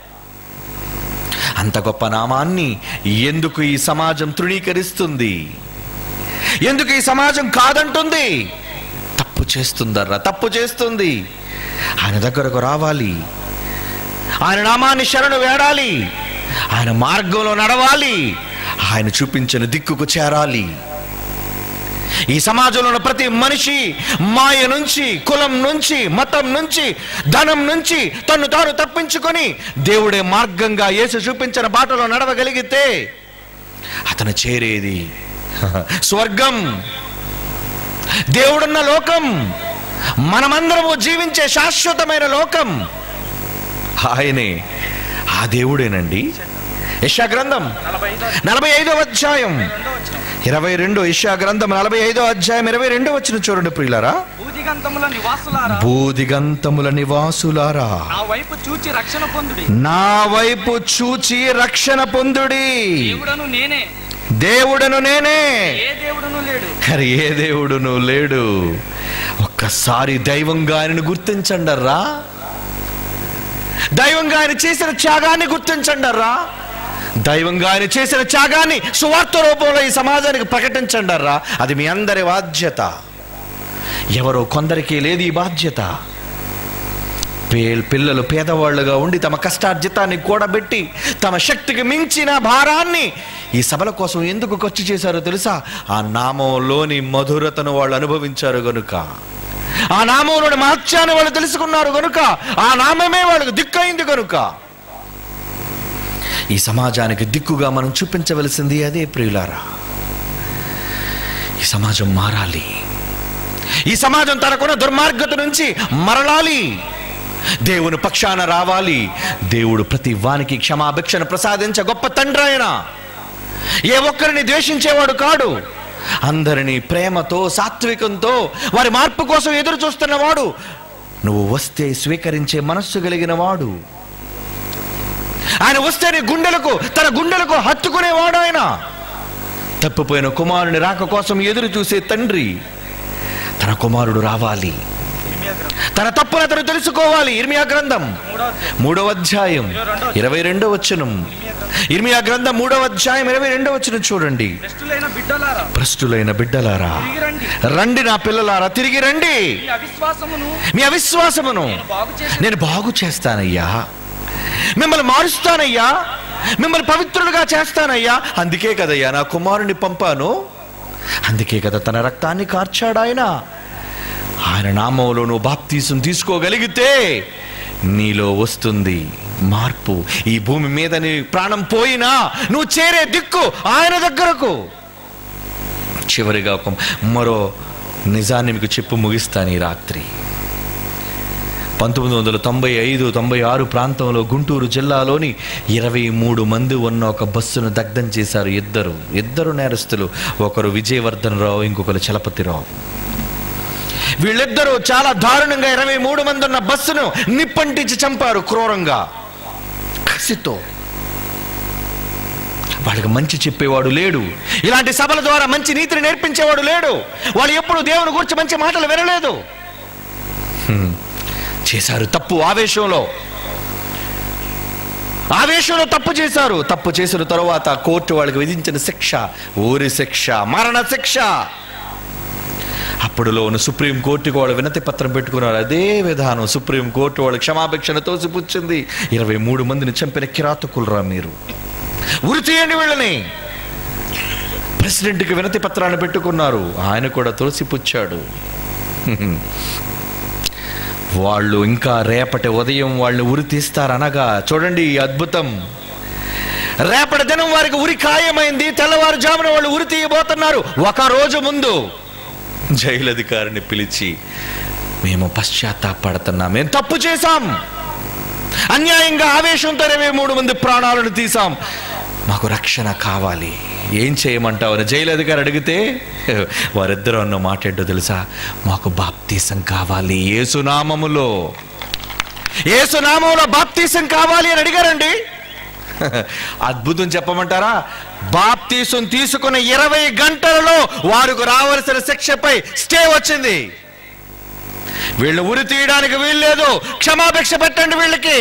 అంత గొప్ప నామాన్ని ఎందుకు ఈ సమాజం తృణీకరిస్తుంది ఎందుకు ఈ సమాజం కాదంటుంది తప్పు చేస్తుందర్రా తప్పు చేస్తుంది ఆయన దగ్గరకు రావాలి ఆయన నామాన్ని శరణు వేడాలి ఆయన మార్గంలో నడవాలి ఆయన చూపించిన దిక్కుకు చేరాలి ఈ సమాజంలో ఉన్న ప్రతి మనిషి మాయ నుంచి కులం నుంచి మతం నుంచి ధనం నుంచి తను తాను తప్పించుకొని దేవుడే మార్గంగా యేసు చూపించిన బాటలో నడవగలిగితే అతను చేరేది స్వర్గం దేవుడున్న లోకం మనమందరము జీవించే శాశ్వతమైన లోకం ఆయనే ఆ దేవుడేనండి యశా గ్రంథం నలభై ఐదవ అధ్యాయం ఇరవై రెండు ఇషా గ్రంథం నలభై ఐదో అధ్యాయం ఇరవై రెండో వచ్చిన చూడండి ప్రియులారా భూదిగంతముల నివాసులారా భూదిగంతముల నివాసులారా నా వైపు చూచి రక్షణ పొందుడి నా వైపు చూచి రక్షణ పొందుడి దేవుడను నేనే దేవుడను నేనే ఏ దేవుడును లేడు మరి ఏ దేవుడును లేడు ఒక్కసారి దైవంగా ఆయనను గుర్తించండర్రా దైవంగా ఆయన చేసిన త్యాగాన్ని గుర్తించండర్రా దైవంగా ఆయన చేసిన త్యాగాన్ని సువార్త రూపంలో ఈ సమాజానికి ప్రకటించండర్రా అది మీ అందరి బాధ్యత ఎవరో కొందరికి లేదు ఈ బాధ్యత పే- పిల్లలు పేదవాళ్ళుగా ఉండి తమ కష్టార్జితాన్ని కూడబెట్టి తమ శక్తికి మించిన భారాన్ని ఈ సభల కోసం ఎందుకు ఖర్చు చేశారో తెలుసా ఆ నామంలోని మధురతను వాళ్ళు అనుభవించారు గనుక ఆ నామంలోని మహత్యాన్ని వాళ్ళు తెలుసుకున్నారు గనుక ఆ నామమే వాళ్ళకు దిక్కైంది గనుక ఈ సమాజానికి దిక్కుగా మనం చూపించవలసింది అదే ప్రియులారా ఈ సమాజం మారాలి ఈ సమాజం తనకున్న దుర్మార్గత నుంచి మరలాలి దేవుని పక్షాన రావాలి దేవుడు ప్రతి వానికి క్షమాభిక్షను ప్రసాదించే గొప్ప తండ్రి ఆయన ఏ ఒక్కరిని ద్వేషించేవాడు కాడు అందరినీ ప్రేమతో సాత్వికంతో వారి మార్పు కోసం ఎదురు చూస్తున్నవాడు నువ్వు వస్తే స్వీకరించే మనస్సు కలిగిన వాడు ఆయన వస్తే నీ గుండెలకు తన గుండెలకు హత్తుకునేవాడు ఆయన తప్పిపోయిన కుమారుని రాక కోసం ఎదురు చూసే తండ్రి తన కుమారుడు రావాలి మీ మీద గ్రంథం తన తప్పును అతను తెలుసుకోవాలి ఇర్మియా గ్రంథం మూడో అధ్యాయం మూడవ అధ్యాయం ఇరవై రెండో వచనం ఇర్మియా గ్రంథం మూడవ అధ్యాయం ఇరవై రెండో వచనం చూడండి భ్రష్టులైన బిడ్డలారా భ్రష్టులైన బిడ్డలారా తిరిగి రండి రండి నా పిల్లలారా తిరిగి రండి మీ అవిశ్వాసమును మీ అవిశ్వాసమును బాగు చేసి నేను బాగు చేస్తానయ్యా మిమ్మల్ని మారుస్తానయ్యా మిమ్మల్ని పవిత్రులుగా చేస్తానయ్యా అందుకే కదయ్యా నా కుమారుని పంపాను అందుకే కదా తన రక్తాన్ని కార్చాడు ఆయన ఆయన నామంలో నువ్వు బాప్తీసం తీసుకోగలిగితే నీలో వస్తుంది మార్పు ఈ భూమి మీద నీ ప్రాణం పోయినా నువ్వు చేరే దిక్కు ఆయన దగ్గరకు చివరిగా ఒక మరో నిజాన్ని మీకు చెప్పు ముగిస్తాను ఈ రాత్రి పంతొమ్మిది వందల తొంభై ఐదు తొంభై ఆరు ప్రాంతంలో గుంటూరు జిల్లాలోని ఇరవై మూడు మంది ఉన్న ఒక బస్సును దగ్ధం చేశారు ఇద్దరు ఇద్దరు నేరస్తులు ఒకరు విజయవర్ధన్ రావు ఇంకొకరు చలపతిరావు వీళ్ళిద్దరూ చాలా దారుణంగా ఇరవై మూడు మంది ఉన్న బస్సును నిప్పంటించి చంపారు క్రూరంగా కసితో వాళ్ళకి మంచి చెప్పేవాడు లేడు ఇలాంటి సభల ద్వారా మంచి నీతిని నేర్పించేవాడు లేడు వాళ్ళు ఎప్పుడు దేవుని గురించి మంచి మాటలు వినలేదు హ్మ్. చేశారు తప్పు ఆవేశంలో ఆవేశంలో తప్పు చేశారు తప్పు చేసిన తరువాత కోర్టు వాళ్ళకి విధించిన శిక్ష ఊరి శిక్ష మరణ శిక్ష అప్పుడులో ఉన్న సుప్రీం కోర్టుకు వాళ్ళు వినతి పత్రం పెట్టుకున్నారు అదే విధానం సుప్రీం కోర్టు వాళ్ళు క్షమాభిక్షణ తోసిపుచ్చింది ఇరవై మూడు మందిని చంపిన కిరాతకులరా మీరు ఉరి తీయండి వీళ్ళని ప్రెసిడెంట్కి వినతి పత్రాన్ని పెట్టుకున్నారు ఆయన కూడా తోసిపుచ్చాడు వాళ్ళు ఇంకా రేపటి ఉదయం వాళ్ళు ఉరి తీస్తారనగా చూడండి ఈ అద్భుతం రేపటి దినం వారికి ఉరి ఖాయమైంది తెల్లవారుజామున వాళ్ళు ఉరి తీయబోతున్నారు ఒక రోజు ముందు జైలు అధికారిని పిలిచి మేము పశ్చాత్తాపడుతున్నాం మేము తప్పు చేశాం అన్యాయంగా ఆవేశంతో ఇరవై మూడు మంది ప్రాణాలను తీసాం మాకు రక్షణ కావాలి ఏం చేయమంటావు అని జైలు అధికారి అడిగితే వారిద్దరూ అన్న మాట ఏంటో తెలుసా మాకు బాప్తీసం కావాలి ఏసునామములో ఏసునామంలో బాప్తీసం కావాలి అని అడిగారండి అద్భుతం చెప్పమంటారా బాప్తీసం తీసుకున్న ఇరవై గంటలలో వారికి రావలసిన శిక్షపై స్టే వచ్చింది వీళ్ళు ఉరి తీయడానికి వీల్లేదు క్షమాభిక్ష పెట్టండి వీళ్ళకి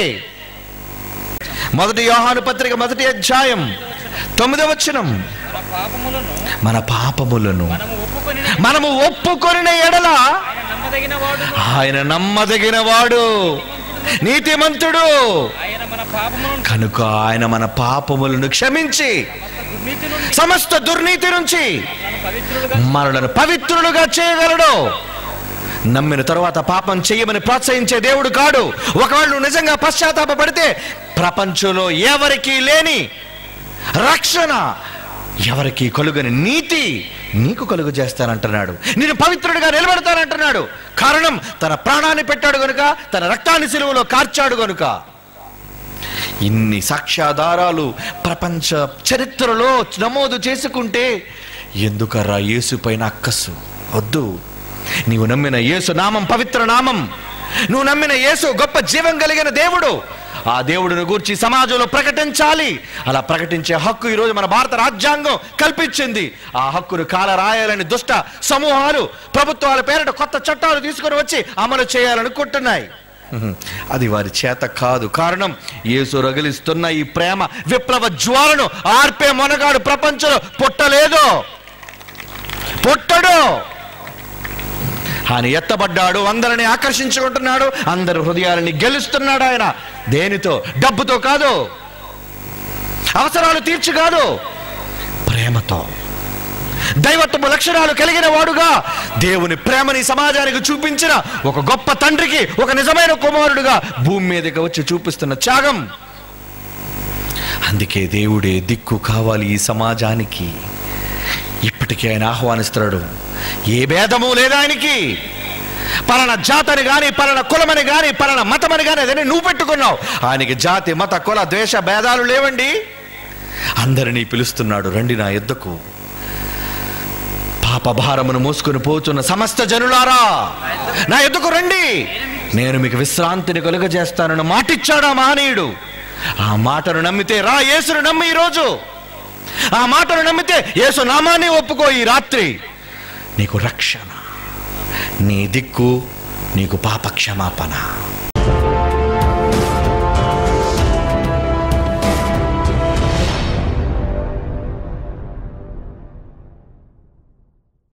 మొదటి యోహాను పత్రిక మొదటి అధ్యాయం తొమ్మిదవ వచనం మన పాపములను మన పాపములను మనము ఒప్పుకొని మనము ఒప్పుకొనిన ఎడల ఆయన నమ్మదగిన వాడు ఆయన నమ్మదగిన వాడు నీతిమంతుడు ఆయన మన పాపములను కనుక ఆయన మన పాపములను క్షమించి దుర్నీతి నుండి సమస్త దుర్నీతి నుంచి మనను పవిత్రులుగా మనలను పవిత్రులుగా చేయగలడు నమ్మిన తరువాత పాపం చేయమని ప్రోత్సహించే దేవుడు కాడు ఒకవేళ నువ్వు నిజంగా పశ్చాత్తాపపడితే ప్రపంచంలో ఎవరికీ లేని రక్షణ ఎవరికి కలుగని నీతి నీకు కలుగు చేస్తానంటున్నాడు నేను పవిత్రుడిగా నిలబెడతానంటున్నాడు కారణం తన ప్రాణాన్ని పెట్టాడు గనుక తన రక్తాన్ని సిలువలో కార్చాడు గనుక ఇన్ని సాక్ష్యాధారాలు ప్రపంచ చరిత్రలో నమోదు చేసుకుంటే ఎందుకర్రా యేసు పైన అక్కసు వద్దు నీవు నమ్మిన యేసు నామం పవిత్ర నామం నువ్వు నమ్మిన యేసు గొప్ప జీవం కలిగిన దేవుడు ఆ దేవుడిని గూర్చి సమాజంలో ప్రకటించాలి అలా ప్రకటించే హక్కు ఈరోజు మన భారత రాజ్యాంగం కల్పించింది ఆ హక్కును కాల రాయాలని దుష్ట సమూహాలు ప్రభుత్వాల పేరిట కొత్త చట్టాలు తీసుకొని వచ్చి అమలు చేయాలనుకుంటున్నాయి అది వారి చేత కాదు కారణం యేసు రగిలిస్తున్న ఈ ప్రేమ విప్లవ జ్వాలను ఆర్పే మొనగాడు ప్రపంచంలో పుట్టలేదు పుట్టడు ఆయన ఎత్తబడ్డాడు అందరిని ఆకర్షించుకుంటున్నాడు అందరి హృదయాలని గెలుస్తున్నాడు ఆయన దేనితో డబ్బుతో కాదు అవసరాలు తీర్చి కాదు ప్రేమతో దైవత్వపు లక్షణాలు కలిగిన వాడుగా దేవుని ప్రేమని సమాజానికి చూపించిన ఒక గొప్ప తండ్రికి ఒక నిజమైన కుమారుడుగా భూమి మీదకి వచ్చి చూపిస్తున్న త్యాగం అందుకే దేవుడే దిక్కు కావాలి ఈ సమాజానికి ఇప్పటికీ ఆయన ఆహ్వానిస్తున్నాడు ఏ భేదము లేదా ఆయనకి పలానా జాతని గాని పలానా కులమని గాని పలానా మతమని గాని అదని నువ్వు పెట్టుకున్నావు ఆయనకి జాతి మత కుల ద్వేష భేదాలు లేవండి అందరినీ పిలుస్తున్నాడు రండి నా ఎద్దకు పాప భారమును మోసుకుని పోతున్న సమస్త జనులారా నా ఎద్దుకు రండి నేను మీకు విశ్రాంతిని కలుగజేస్తానని మాటిచ్చాడు ఆ మహనీయుడు ఆ మాటను నమ్మితే రా యేసును నమ్మి ఈరోజు ఆ మాటను నమ్మితే యేసు నామాన్ని ఒప్పుకో ఈ రాత్రి నీకు రక్షణ నీ దిక్కు నీకు పాప క్షమాపణ